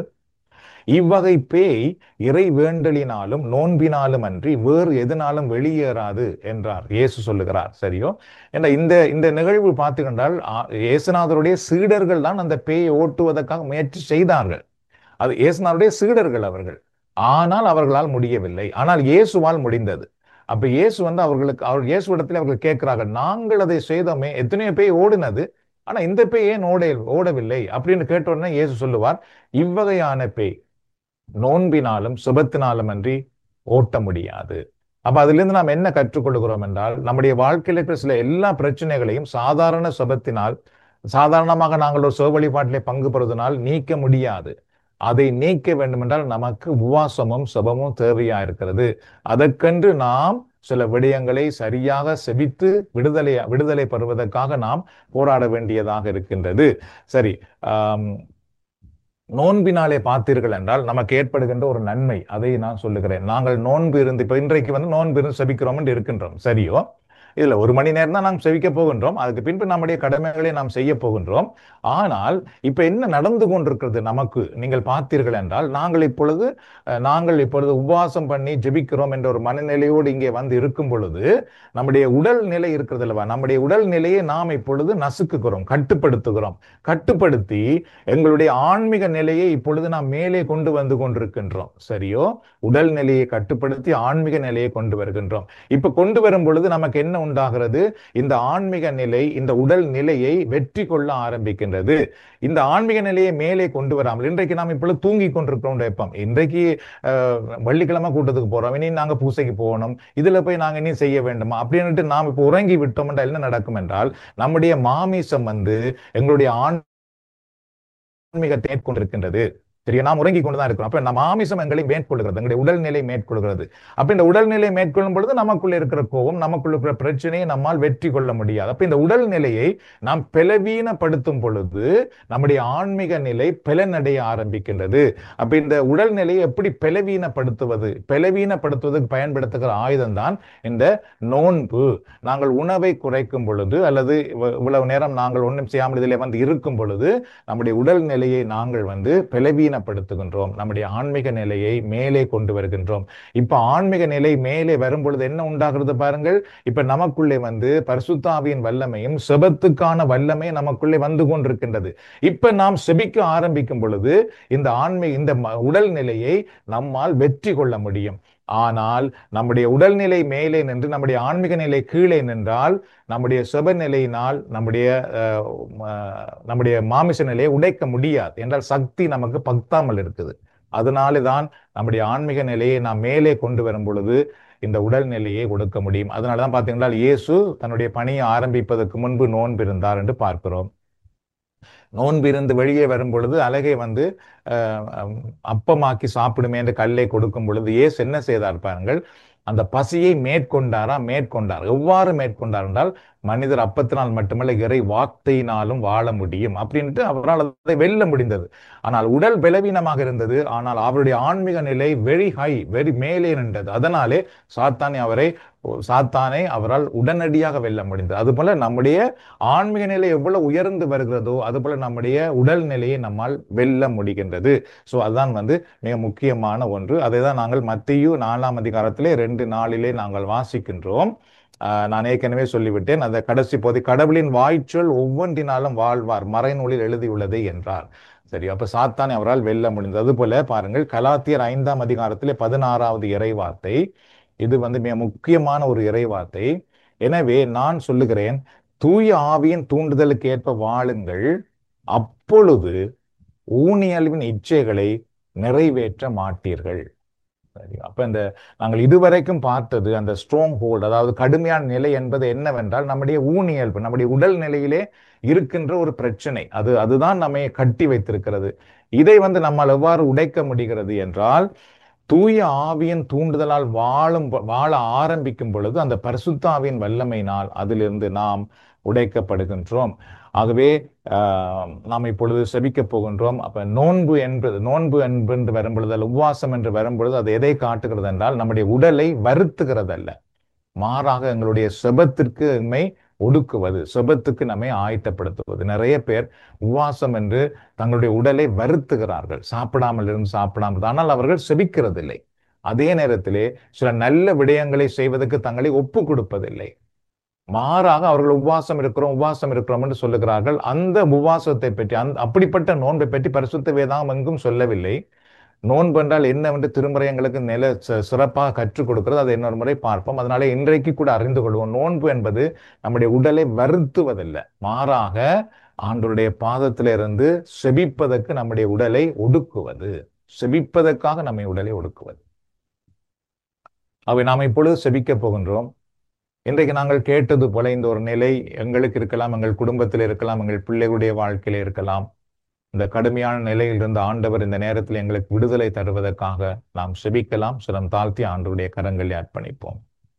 இவ்வகை பேய் இறை வேண்டலினாலும் நோன்பினாலும் அன்றி வேறு எதனாலும் வெளியேறாது என்றார் இயேசு சொல்லுகிறார் சரியோ ஏன்னா இந்த இந்த நிகழ்வு பார்த்துக்கொண்டால் ஆ, இயேசுநாதருடைய சீடர்கள் தான் அந்த பேயை ஓட்டுவதற்காக முயற்சி செய்தார்கள் அது இயேசுநாதருடைய சீடர்கள் அவர்கள் ஆனால் அவர்களால் முடியவில்லை ஆனால் இயேசுவால் முடிந்தது அப்ப இயேசு வந்து அவர்களுக்கு அவர் இயேசுவிடத்தில் அவர்கள் கேட்கிறார்கள் நாங்கள் அதை செய்தோமே எத்தனையோ பேய் ஓடினது ஆனா இந்த பேய் ஏன் ஓட ஓடவில்லை அப்படின்னு கேட்ட உடனே இயேசு சொல்லுவார் இவ்வகையான பேய் நோன்பினாலும் சுபத்தினாலும் அன்றி ஓட்ட முடியாது அப்ப அதிலிருந்து நாம் என்ன கற்றுக்கொள்கிறோம் என்றால் நம்முடைய வாழ்க்கையில இருக்கிற சில எல்லா பிரச்சனைகளையும் சாதாரண சுபத்தினால் சாதாரணமாக நாங்கள் ஒரு சுப வழிபாட்டிலே பங்கு பெறுவதனால் நீக்க முடியாது அதை நீக்க வேண்டுமென்றால் நமக்கு உபவாசமும் சுபமும் தேவையா இருக்கிறது அதற்கென்று நாம் சில விடயங்களை சரியாக செபித்து விடுதலை விடுதலை பெறுவதற்காக நாம் போராட வேண்டியதாக இருக்கின்றது சரி ஆம், நோன்பினாலே பார்த்தீர்கள் என்றால் நமக்கு ஏற்படுகின்ற ஒரு நன்மை அதை நான் சொல்லுகிறேன் நாங்கள் நோன்பு இருந்து இப்ப இன்றைக்கு வந்து நோன்பு இருந்து செபிக்கிறோம் என்று இருக்கின்றோம் சரியோ இதுல ஒரு மணி நேரம் தான் நாம் செவிக்க போகின்றோம் அதுக்கு பின்பு நம்முடைய கடமைகளை நாம் செய்ய போகின்றோம் ஆனால் இப்ப என்ன நடந்து கொண்டிருக்கிறது நமக்கு நீங்கள் பார்த்தீர்கள் என்றால் நாங்கள் இப்பொழுது அஹ், நாங்கள் இப்பொழுது உபவாசம் பண்ணி ஜெபிக்கிறோம் என்ற ஒரு மனநிலையோடு இங்கே வந்து இருக்கும் பொழுது நம்முடைய உடல் நிலை இருக்கிறது அல்லவா நம்முடைய உடல் நிலையை நாம் இப்பொழுது நசுக்குகிறோம் கட்டுப்படுத்துகிறோம் கட்டுப்படுத்தி எங்களுடைய ஆன்மீக நிலையை இப்பொழுது நாம் மேலே கொண்டு வந்து கொண்டிருக்கின்றோம் சரியோ உடல் நிலையை கட்டுப்படுத்தி ஆன்மீக நிலையை கொண்டு வருகின்றோம் இப்ப கொண்டு வரும் பொழுது நமக்கு என்ன உண்டாகிறது இந்த ஆன்மீக நிலை இந்த உடல் நிலையை வெற்றி கொள்ள ஆரம்பிக்கின்றது இந்த ஆன்மீக நிலையை மேலே கொண்டு வராமல் இன்றைக்கு நாம் இப்பொழுது தூங்கி கொண்டிருக்கிறோம் வைப்போம் இன்றைக்கு அஹ், வெள்ளிக்கிழமை கூட்டத்துக்கு போறோம் இனி நாங்க பூசைக்கு போகணும் இதுல போய் நாங்க இனி செய்ய வேண்டுமா அப்படின்னுட்டு நாம் இப்போ உறங்கி விட்டோம் என்றால் என்ன நடக்கும் என்றால் நம்முடைய மாமிசம் வந்து எங்களுடைய ஆன்மீகத்தை மேற்கொண்டிருக்கின்றது சரியா நாம் உறங்கி கொண்டுதான் இருக்கிறோம் அப்ப நம்ம மாமிசம் எங்களை மேற்கொள்கிறது எங்களுடைய உடல்நிலை மேற்கொள்கிறது அப்ப இந்த உடல்நிலை மேற்கொள்ளும் பொழுது நமக்குள்ள இருக்கிற கோபம் நமக்குள்ள இருக்கிற பிரச்சனையை நம்மால் வெற்றி கொள்ள முடியாது அப்ப இந்த உடல்நிலையை நாம் பலவீனப்படுத்தும் பொழுது நம்முடைய ஆன்மீக நிலை பலனடைய ஆரம்பிக்கின்றது அப்ப இந்த உடல்நிலையை எப்படி பலவீனப்படுத்துவது பலவீனப்படுத்துவதற்கு பயன்படுத்துகிற ஆயுதம் தான் இந்த நோன்பு நாங்கள் உணவை குறைக்கும் பொழுது அல்லது இவ- இவ்வளவு நேரம் நாங்கள் ஒன்றும் செய்யாமல் இதிலே வந்து இருக்கும் பொழுது நம்முடைய உடல் நிலையை நாங்கள் வந்து பலவீனப்படுத்துகின்றோம் நம்முடைய ஆன்மீக நிலையை மேலே கொண்டு வருகின்றோம் இப்ப ஆன்மீக நிலை மேலே வரும் பொழுது என்ன உண்டாகிறது பாருங்கள் இப்ப நமக்குள்ளே வந்து பரிசுத்தாவியின் வல்லமையும் செபத்துக்கான வல்லமை நமக்குள்ளே வந்து கொண்டிருக்கின்றது இப்ப நாம் செபிக்க ஆரம்பிக்கும் பொழுது இந்த ஆன்மீக இந்த ம- உடல் நிலையை நம்மால் வெற்றி கொள்ள முடியும் ஆனால் நம்முடைய உடல்நிலை மேலே நின்று நம்முடைய ஆன்மீக நிலை கீழே நின்றால் நம்முடைய செப நிலையினால் நம்முடைய அஹ், ம- நம்முடைய மாமிச நிலையை உடைக்க முடியாது என்றால் சக்தி நமக்கு பக்தாமல் இருக்குது அதனாலே தான் நம்முடைய ஆன்மீக நிலையை நாம் மேலே கொண்டு வரும் பொழுது இந்த உடல் நிலையை கொடுக்க முடியும் அதனால தான் பார்த்தீங்கன்னா இயேசு தன்னுடைய பணியை ஆரம்பிப்பதற்கு முன்பு நோன்பு இருந்தார் என்று பார்க்கிறோம் நோன்பு இருந்து வெளியே வரும் பொழுது அழகை வந்து அஹ், அம், அப்பமாக்கி சாப்பிடுமே என்று கல்லை கொடுக்கும் பொழுது இயேசு என்ன செய்தார் பாருங்கள் அந்த பசியை மேற்கொண்டாரா மேற்கொண்டார் எவ்வாறு மேற்கொண்டார் என்றால் மனிதர் அப்பத்தினால் மட்டுமல்ல இறை வார்த்தையினாலும் வாழ முடியும் அப்படின்ட்டு அவரால் அதை வெல்ல முடிந்தது ஆனால் உடல் பலவீனமாக இருந்தது ஆனால் அவருடைய ஆன்மீக நிலை வெரி ஹை வெரி மேலே நின்றது அதனாலே சாத்தானை அவரை சாத்தானை அவரால் உடனடியாக வெல்ல முடிந்தது அதுபோல நம்முடைய ஆன்மீக நிலை எவ்வளவு உயர்ந்து வருகிறதோ அதுபோல நம்முடைய உடல் நிலையை நம்மால் வெல்ல முடிகின்றது ஸோ அதுதான் வந்து மிக முக்கியமான ஒன்று அதை தான் நாங்கள் மத்திய நாலாம் அதிகாரத்திலே ரெண்டு நாளிலே நாங்கள் வாசிக்கின்றோம் ஆஹ் நான் ஏற்கனவே சொல்லிவிட்டேன் அந்த கடைசி போதை கடவுளின் வாய்ச்சொல் ஒவ்வொன்றினாலும் வாழ்வார் மறைநூலில் எழுதியுள்ளது என்றார் சரி அப்ப சாத்தானை அவரால் வெல்ல முடிந்தது அதுபோல பாருங்கள் கலாத்தியர் ஐந்தாம் அதிகாரத்திலே பதினாறாவது இறைவார்த்தை இது வந்து மிக முக்கியமான ஒரு இறைவார்த்தை எனவே நான் சொல்லுகிறேன் தூய ஆவியின் தூண்டுதலுக்கு ஏற்ப வாழுங்கள் அப்பொழுது ஊனியல்வின் இச்சைகளை நிறைவேற்ற மாட்டீர்கள் சரி அப்ப இந்த நாங்கள் இதுவரைக்கும் பார்த்தது அந்த ஸ்ட்ராங் ஹோல்ட் அதாவது கடுமையான நிலை என்பது என்னவென்றால் நம்முடைய ஊனியல்பு நம்முடைய உடல் நிலையிலே இருக்கின்ற ஒரு பிரச்சனை அது அதுதான் நம்மை கட்டி வைத்திருக்கிறது இதை வந்து நம்மால் எவ்வாறு உடைக்க முடிகிறது என்றால் தூய ஆவியின் தூண்டுதலால் வாழும் வாழ ஆரம்பிக்கும் பொழுது அந்த பரிசுத்த ஆவியின் வல்லமையினால் அதிலிருந்து நாம் உடைக்கப்படுகின்றோம் ஆகவே ஆஹ், நாம் இப்பொழுது செபிக்க போகின்றோம் அப்ப நோன்பு என்பது நோன்பு என்று வரும்பொழுது அல்ல உபவாசம் என்று வரும்பொழுது அது எதை காட்டுகிறது என்றால் நம்முடைய உடலை வருத்துகிறது அல்ல மாறாக எங்களுடைய செபத்திற்கு நம்மை ஒடுக்குவது செபத்துக்கு நம்மை ஆயத்தப்படுத்துவது நிறைய பேர் உபவாசம் என்று தங்களுடைய உடலை வருத்துகிறார்கள் சாப்பிடாமல் இருந்து சாப்பிடாமல் ஆனால் அவர்கள் செபிக்கிறதில்லை அதே நேரத்திலே சில நல்ல விடயங்களை செய்வதற்கு தங்களை ஒப்பு கொடுப்பதில்லை மாறாக அவர்கள் உபவாசம் இருக்கிறோம் உபவாசம் இருக்கிறோம் என்று சொல்லுகிறார்கள் அந்த உபவாசத்தை பற்றி அந்த அப்படிப்பட்ட நோன்பை பற்றி பரிசுத்த வேதாகம் எங்கும் சொல்லவில்லை நோன்பு என்றால் என்னவென்று திருமுறை எங்களுக்கு நில ச- சிறப்பாக கற்றுக் கொடுக்கிறது அதை இன்னொரு முறை பார்ப்போம் அதனால இன்றைக்கு கூட அறிந்து கொள்வோம் நோன்பு என்பது நம்முடைய உடலை வருத்துவதல்ல மாறாக ஆண்டவருடைய பாதத்திலிருந்து செபிப்பதற்கு நம்முடைய உடலை ஒடுக்குவது செபிப்பதற்காக நம்மை உடலை ஒடுக்குவது அவை நாம் இப்பொழுது செபிக்க போகின்றோம் இன்றைக்கு நாங்கள் கேட்டது போல இந்த ஒரு நிலை எங்களுக்கு இருக்கலாம் எங்கள் குடும்பத்தில் இருக்கலாம் எங்கள் பிள்ளைகளுடைய வாழ்க்கையில இருக்கலாம் இந்த கடுமையான நிலையில் இருந்த ஆண்டவர் இந்த நேரத்தில் எங்களுக்கு விடுதலை தருவதற்காக நாம் செபிக்கலாம் சிரம் தாழ்த்தி ஆண்டவருடைய கரங்களை அர்ப்பணிப்போம்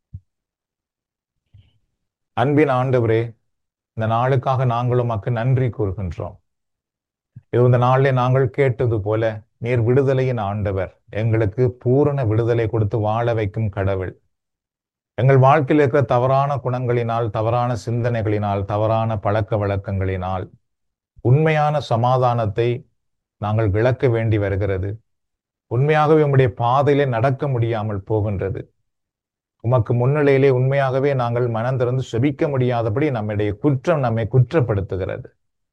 அன்பின் ஆண்டவரே இந்த நாளுக்காக நாங்களும் உமக்கு நன்றி கூறுகின்றோம் இது இந்த நாளிலே நாங்கள் கேட்டது போல நீர் விடுதலையின் ஆண்டவர் எங்களுக்கு பூரண விடுதலை கொடுத்து வாழ வைக்கும் கடவுள் எங்கள் வாழ்க்கையில் இருக்கிற தவறான குணங்களினால் தவறான சிந்தனைகளினால் தவறான பழக்க வழக்கங்களினால் உண்மையான சமாதானத்தை நாங்கள் விளக்க வேண்டி வருகிறது உண்மையாகவே உம்முடைய பாதையிலே நடக்க முடியாமல் போகின்றது உமக்கு முன்னிலையிலே உண்மையாகவே நாங்கள் மனம் திறந்து செபிக்க முடியாதபடி நம்முடைய குற்றம் நம்மை குற்றப்படுத்துகிறது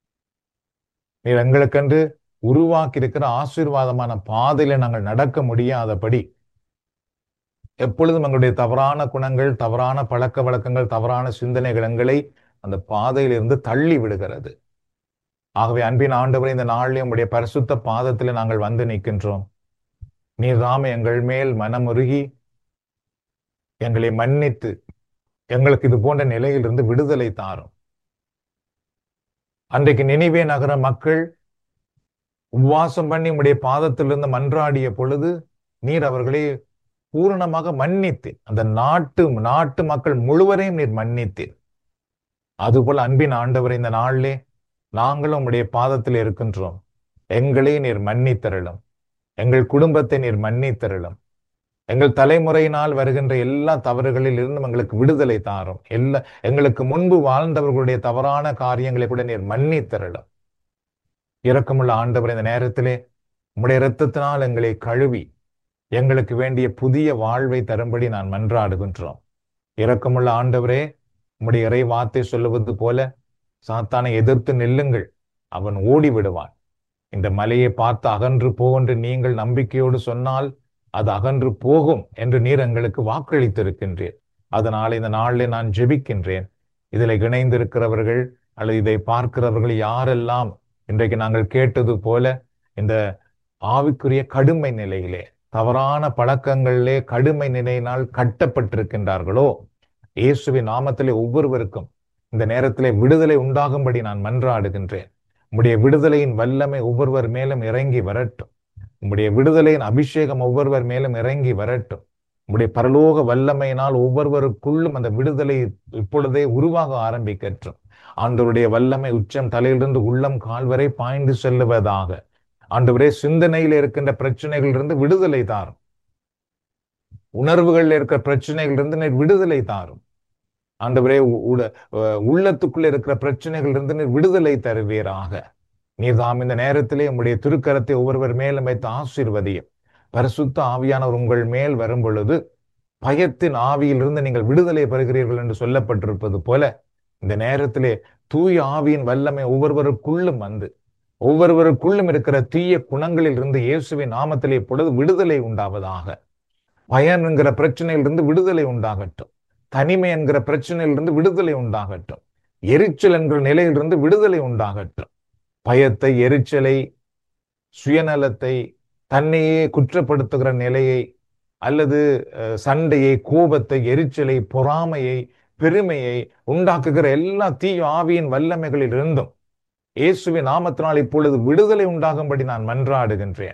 நீர் எங்களுக்கென்று உருவாக்கி இருக்கிற ஆசீர்வாதமான பாதையில நாங்கள் நடக்க முடியாதபடி எப்பொழுதும் எங்களுடைய தவறான குணங்கள் தவறான பழக்க வழக்கங்கள் தவறான சிந்தனைகள் எங்களை அந்த பாதையிலிருந்து தள்ளி விடுகிறது ஆகவே அன்பின் ஆண்டவரே இந்த நாளிலே உம்முடைய பரிசுத்த பாதத்தில் நாங்கள் வந்து நிற்கின்றோம் நீர் தாமே எங்கள் மேல் மனமுருகி எங்களை மன்னித்து எங்களுக்கு இது போன்ற நிலையிலிருந்து விடுதலை தாரும் அன்றைக்கு நினைவே நகர மக்கள் உபவாசம் பண்ணி உம்முடைய பாதத்திலிருந்து மன்றாடிய பொழுது நீர் அவர்களை பூரணமாக மன்னித்தீர் அந்த நாட்டு நாட்டு மக்கள் முழுவதையும் நீர் மன்னித்தீர் அதுபோல் அன்பின் ஆண்டவர் இந்த நாளிலே நாங்களும் உம்முடைய பாதத்தில் இருக்கின்றோம் எங்களை நீர் மன்னித்தருளும் எங்கள் குடும்பத்தை நீர் மன்னித்தருளும் எங்கள் தலைமுறையினால் வருகின்ற எல்லா தவறுகளில் இருந்தும் எங்களுக்கு விடுதலை தாரும் எல்லா எங்களுக்கு முன்பு வாழ்ந்தவர்களுடைய தவறான காரியங்களை கூட நீர் மன்னித்தருளும் இரக்கமுள்ள ஆண்டவர் இந்த நேரத்திலே உம்முடைய இரத்தத்தினால் எங்களை கழுவி எங்களுக்கு வேண்டிய புதிய வாழ்வை தரும்படி நான் மன்றாடுகின்றோம் இரக்கமுள்ள ஆண்டவரே உம்முடைய இறை வார்த்தை சொல்லுவது போல சாத்தானை எதிர்த்து நில்லுங்கள் அவன் ஓடி விடுவான் இந்த மலையை பார்த்து அகன்று போவென்று நீங்கள் நம்பிக்கையோடு சொன்னால் அது அகன்று போகும் என்று நீர் எங்களுக்கு வாக்களித்திருக்கின்றீர் அதனால் இந்த நாளில் நான் ஜெபிக்கின்றேன் இதில் இணைந்திருக்கிறவர்கள் அல்லது இதை பார்க்கிறவர்கள் யாரெல்லாம் இன்றைக்கு நாங்கள் கேட்டது போல இந்த ஆவிக்குரிய கடுமை நிலையிலே தவறான பழக்கங்களிலே கடுமை நிலையினால் கட்டப்பட்டிருக்கின்றார்களோ இயேசுவின் நாமத்திலே ஒவ்வொருவருக்கும் இந்த நேரத்திலே விடுதலை உண்டாகும்படி நான் மன்றாடுகின்றேன் உம்முடைய விடுதலையின் வல்லமை ஒவ்வொருவர் மேலும் இறங்கி வரட்டும் உம்முடைய விடுதலையின் அபிஷேகம் ஒவ்வொருவர் மேலும் இறங்கி வரட்டும் உம்முடைய பரலோக வல்லமையினால் ஒவ்வொருவருக்குள்ளும் அந்த விடுதலை இப்பொழுதே உருவாக ஆரம்பிக்கட்டும் ஆண்டவருடைய வல்லமை உச்சம் தலையிலிருந்து உள்ளம் கால் வரை பாய்ந்து செல்லுவதாக ஆண்டவரே சிந்தனையில் இருக்கின்ற பிரச்சனைகளிலிருந்து விடுதலை தாரும் உணர்வுகளில் இருக்கிற பிரச்சனைகளிலிருந்து நீர் விடுதலை தாரும் ஆண்டவரே உ- உட- அஹ் உள்ளத்துக்குள்ள இருக்கிற பிரச்சனைகளிலிருந்து நீர் விடுதலை தருவீராக நீர் தாம் இந்த நேரத்திலே உம்முடைய திருக்கரத்தை ஒவ்வொருவர் மேலும் வைத்து ஆசீர்வதியும் பரிசுத்த ஆவியானவர் உங்கள் மேல் வரும் பொழுது பயத்தின் ஆவியிலிருந்து நீங்கள் விடுதலை பெறுகிறீர்கள் என்று சொல்லப்பட்டிருப்பது போல இந்த நேரத்திலே தூய ஆவியின் வல்லமை ஒவ்வொருவருக்குள்ளும் வந்து ஒவ்வொருவருக்குள்ளும் இருக்கிற தீய குணங்களில் இருந்து இயேசுவின் நாமத்திலே இப்பொழுது விடுதலை உண்டாவதாக பயன் என்கிற பிரச்சனையிலிருந்து விடுதலை உண்டாகட்டும் தனிமை என்கிற பிரச்சனையிலிருந்து விடுதலை உண்டாகட்டும் எரிச்சல் என்கிற நிலையிலிருந்து விடுதலை உண்டாகட்டும் பயத்தை எரிச்சலை சுயநலத்தை தன்னையே குற்றப்படுத்துகிற நிலையை அல்லது அஹ், சண்டையை கோபத்தை எரிச்சலை பொறாமையை பெருமையை உண்டாக்குகிற எல்லா தீய ஆவியின் வல்லமைகளில் இருந்தும் இயேசுவின் நாமத்தினால் இப்பொழுது விடுதலை உண்டாகும்படி நான் மன்றாடுகின்றேன்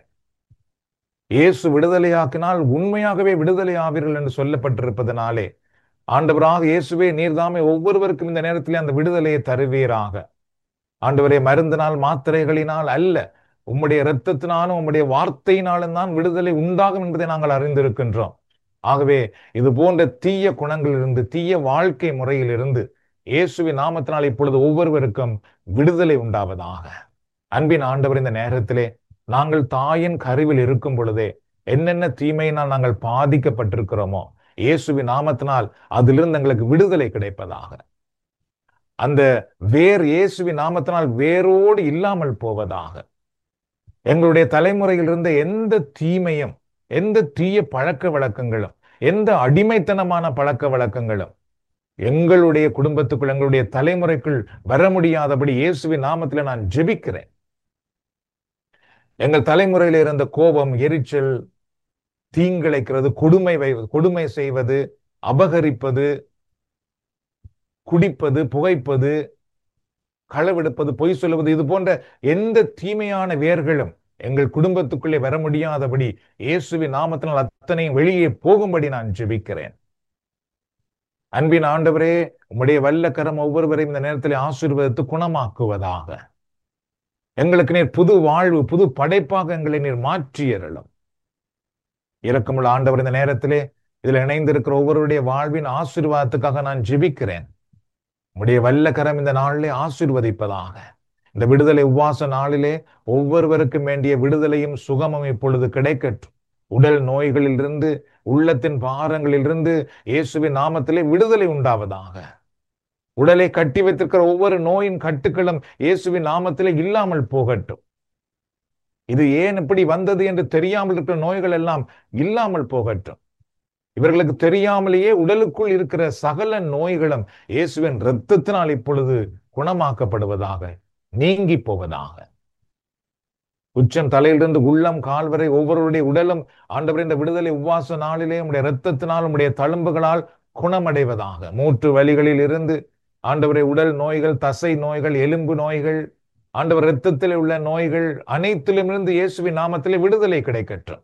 இயேசு விடுதலையாக்கினால் உண்மையாகவே விடுதலை ஆவீர்கள் என்று சொல்லப்பட்டிருப்பதனாலே ஆண்டவராக இயேசுவே நீர்தாமே ஒவ்வொருவருக்கும் இந்த நேரத்திலே அந்த விடுதலையை தருவீராக ஆண்டவரே மருந்தினால் மாத்திரைகளினால் அல்ல உம்முடைய இரத்தத்தினாலும் உம்முடைய வார்த்தையினாலும் தான் விடுதலை உண்டாகும் என்பதை நாங்கள் அறிந்திருக்கின்றோம் ஆகவே இது போன்ற தீய குணங்களிலிருந்து தீய வாழ்க்கை முறையிலிருந்து இயேசுவின் நாமத்தினால் இப்பொழுது ஒவ்வொருவருக்கும் விடுதலை உண்டாவதாக அன்பின் ஆண்டவர் இந்த நேரத்திலே நாங்கள் தாயின் கருவில் இருக்கும் பொழுதே என்னென்ன தீமையினால் நாங்கள் பாதிக்கப்பட்டிருக்கிறோமோ இயேசுவின் நாமத்தினால் அதிலிருந்து எங்களுக்கு விடுதலை கிடைப்பதாக அந்த வேர் இயேசுவின் நாமத்தினால் வேரோடு இல்லாமல் போவதாக எங்களுடைய தலைமுறையில் இருந்த எந்த தீமையும் எந்த தீய பழக்க வழக்கங்களும் எந்த அடிமைத்தனமான பழக்க வழக்கங்களும் எங்களுடைய குடும்பத்துக்குள் எங்களுடைய தலைமுறைக்குள் வர முடியாதபடி இயேசுவின் நாமத்துல நான் ஜெபிக்கிறேன் எங்கள் தலைமுறையில இருந்த கோபம் எரிச்சல் தீங்கிழைக்கிறது கொடுமை வை கொடுமை செய்வது அபகரிப்பது குடிப்பது புகைப்பது களவெடுப்பது பொய் சொல்லுவது இது போன்ற எந்த தீமையான வேர்களும் எங்கள் குடும்பத்துக்குள்ளே வர முடியாதபடி இயேசுவின் நாமத்தினால் அத்தனையும் வெளியே போகும்படி நான் ஜெபிக்கிறேன் அன்பின் ஆண்டவரே உம்முடைய வல்லக்கரம் ஒவ்வொருவரையும் இந்த நேரத்தில் ஆசீர்வதித்து குணமாக்குவதாக எங்களுக்கு நீர் புது வாழ்வு புது படைப்பாக எங்களை நீர் மாற்றியறலும் இரக்கமுள்ள ஆண்டவர் இந்த நேரத்திலே இதில் இணைந்திருக்கிற ஒவ்வொருடைய வாழ்வின் ஆசீர்வாதத்துக்காக நான் ஜெபிக்கிறேன் உம்முடைய வல்லக்கரம் இந்த நாளிலே ஆசீர்வதிப்பதாக இந்த விடுதலை உபவாச நாளிலே ஒவ்வொருவருக்கும் வேண்டிய விடுதலையும் சுகமும் இப்பொழுது கிடைக்கட்டும் உடல் நோய்களிலிருந்து உள்ளத்தின் பாரங்களிலிருந்து இயேசுவின் நாமத்திலே விடுதலை உண்டாவதாக உடலை கட்டி வைத்திருக்கிற ஒவ்வொரு நோயின் கட்டுக்களும் இயேசுவின் நாமத்திலே இல்லாமல் போகட்டும் இது ஏன் இப்படி வந்தது என்று தெரியாமல் இருக்கிற நோய்கள் எல்லாம் இல்லாமல் போகட்டும் இவர்களுக்கு தெரியாமலேயே உடலுக்குள் இருக்கிற சகல நோய்களும் இயேசுவின் இரத்தத்தினால் இப்பொழுது குணமாக்கப்படுவதாக நீங்கி போவதாக உச்சம் தலையிலிருந்து உள்ளம் கால் வரை ஒவ்வொருவருடைய உடலும் ஆண்டவர் இந்த விடுதலை உபவாச நாளிலே உடைய இரத்தத்தினால் உடைய தழும்புகளால் குணமடைவதாக மூட்டு வலிகளில் இருந்து ஆண்டவரை உடல் நோய்கள் தசை நோய்கள் எலும்பு நோய்கள் ஆண்டவர் இரத்தத்தில் உள்ள நோய்கள் அனைத்திலும் இருந்து இயேசுவின் நாமத்திலே விடுதலை கிடைக்கட்டும்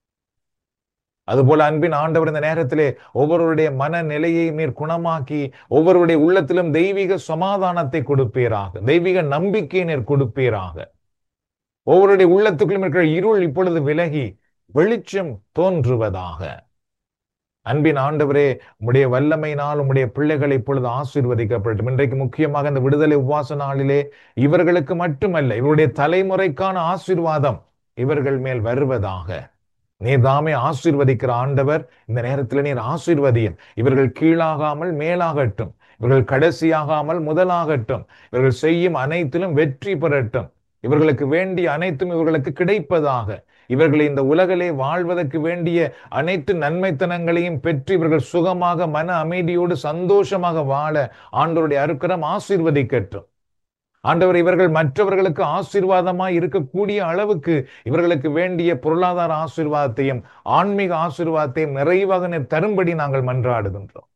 அதுபோல அன்பின் ஆண்டவர் இந்த நேரத்திலே ஒவ்வொருவருடைய மனநிலையை நீர் குணமாக்கி ஒவ்வொருவருடைய உள்ளத்திலும் தெய்வீக சமாதானத்தை கொடுப்பீராக தெய்வீக நம்பிக்கையை நீர் கொடுப்பீராக ஒவ்வொருடைய உள்ளத்துக்குள்ளும் இருக்கிற இருள் இப்பொழுது விலகி வெளிச்சம் தோன்றுவதாக அன்பின் ஆண்டவரே உம்முடைய வல்லமையினால் உம்முடைய பிள்ளைகள் இப்பொழுது ஆசீர்வதிக்கப்படட்டும் இன்றைக்கு முக்கியமாக இந்த விடுதலை உபவாச நாளிலே இவர்களுக்கு மட்டுமல்ல இவருடைய தலைமுறைக்கான ஆசீர்வாதம் இவர்கள் மேல் வருவதாக நீர் தாமே ஆசீர்வதிக்கிற ஆண்டவர் இந்த நேரத்தில் நீர் ஆசீர்வதியும் இவர்கள் கீழாகாமல் மேலாகட்டும் இவர்கள் கடைசியாகாமல் முதலாகட்டும் இவர்கள் செய்யும் அனைத்திலும் வெற்றி பெறட்டும் இவர்களுக்கு வேண்டிய அனைத்தும் இவர்களுக்கு கிடைப்பதாக இவர்களை இந்த உலகிலே வாழ்வதற்கு வேண்டிய அனைத்து நன்மைத்தனங்களையும் பெற்று இவர்கள் சுகமாக மன அமைதியோடு சந்தோஷமாக வாழ ஆண்டவருடைய அருக்கரம் ஆசீர்வதிக்கட்டும் ஆண்டவர் இவர்கள் மற்றவர்களுக்கு ஆசீர்வாதமாய் இருக்கக்கூடிய அளவுக்கு இவர்களுக்கு வேண்டிய பொருளாதார ஆசீர்வாதத்தையும் ஆன்மீக ஆசீர்வாதத்தையும் நிறைவாக நீர் தரும்படி நாங்கள் மன்றாடுகின்றோம்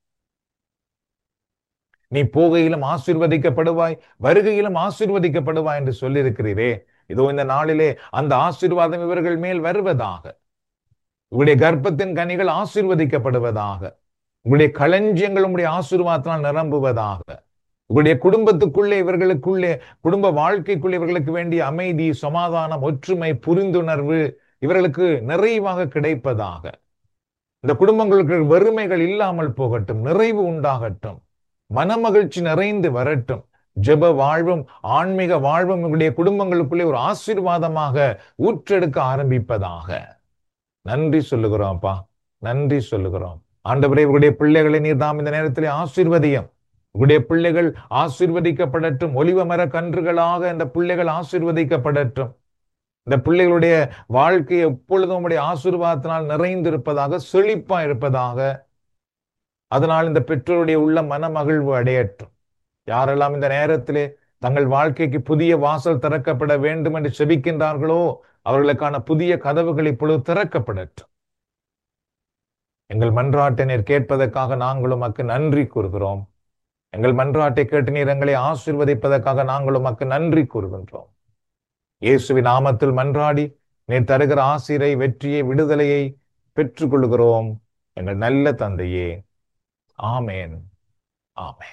நீ போகையிலும் ஆசீர்வதிக்கப்படுவாய் வருகையிலும் ஆசீர்வதிக்கப்படுவாய் என்று சொல்லியிருக்கிறீரே இதோ இந்த நாளிலே அந்த ஆசீர்வாதம் இவர்கள் மேல் வருவதாக உங்களுடைய கர்ப்பத்தின் கனிகள் ஆசீர்வதிக்கப்படுவதாக உங்களுடைய களஞ்சியங்கள் உங்களுடைய ஆசீர்வாதத்தினால் நிரம்புவதாக உங்களுடைய குடும்பத்துக்குள்ளே இவர்களுக்குள்ளே குடும்ப வாழ்க்கைக்குள்ளே இவர்களுக்கு வேண்டிய அமைதி சமாதானம் ஒற்றுமை புரிந்துணர்வு இவர்களுக்கு நிறைவாக கிடைப்பதாக இந்த குடும்பங்களுக்கு வறுமைகள் இல்லாமல் போகட்டும் நிறைவு உண்டாகட்டும் மனமகிழ்ச்சி நிறைந்து வரட்டும் ஜெப வாழ்வும் ஆன்மீக வாழ்வும் உங்களுடைய குடும்பங்களுக்குள்ளே ஒரு ஆசீர்வாதமாக ஊற்றெடுக்க ஆரம்பிப்பதாக நன்றி சொல்லுகிறோம்ப்பா நன்றி சொல்லுகிறோம் ஆண்டவரே உங்களுடைய பிள்ளைகளை நீர் தாம் இந்த நேரத்திலே ஆசீர்வதியும் உங்களுடைய பிள்ளைகள் ஆசீர்வதிக்கப்படட்டும் ஒலிவ மர கன்றுகளாக இந்த பிள்ளைகள் ஆசீர்வதிக்கப்படட்டும் இந்த பிள்ளைகளுடைய வாழ்க்கை எப்பொழுதும் உங்களுடைய ஆசீர்வாதத்தினால் நிறைந்திருப்பதாக செழிப்பா இருப்பதாக அதனால் இந்த பெற்றோருடைய உள்ள மனமகிழ்வு அடையட்டும் யாரெல்லாம் இந்த நேரத்திலே தங்கள் வாழ்க்கைக்கு புதிய வாசல் திறக்கப்பட வேண்டும் என்று செபிக்கின்றார்களோ அவர்களுக்கான புதிய கதவுகள் இப்பொழுது திறக்கப்படட்டும் எங்கள் மன்றாட்டை நீர் கேட்பதற்காக நாங்கள் உமக்கு நன்றி கூறுகிறோம் எங்கள் மன்றாட்டை கேட்டு நீர் எங்களை ஆசீர்வதிப்பதற்காக நாங்கள் உமக்கு நன்றி கூறுகின்றோம் இயேசுவின் நாமத்தில் மன்றாடி நீர் தருகிற ஆசிரை வெற்றியை விடுதலையை பெற்றுக்கொள்கிறோம் எங்கள் நல்ல தந்தையே ஆமேன் ஆமேன்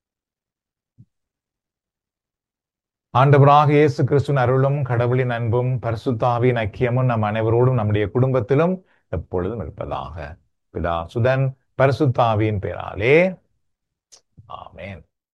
ஆண்டவராக இயேசு கிறிஸ்துவின் அருளும் கடவுளின் அன்பும் பரிசுத்தாவின் ஐக்கியமும் நம் அனைவரோடும் நம்முடைய குடும்பத்திலும் எப்பொழுதும் இருப்பதாக பிதா சுதன் பரிசுத்தாவின் பேராலே ஆமேன்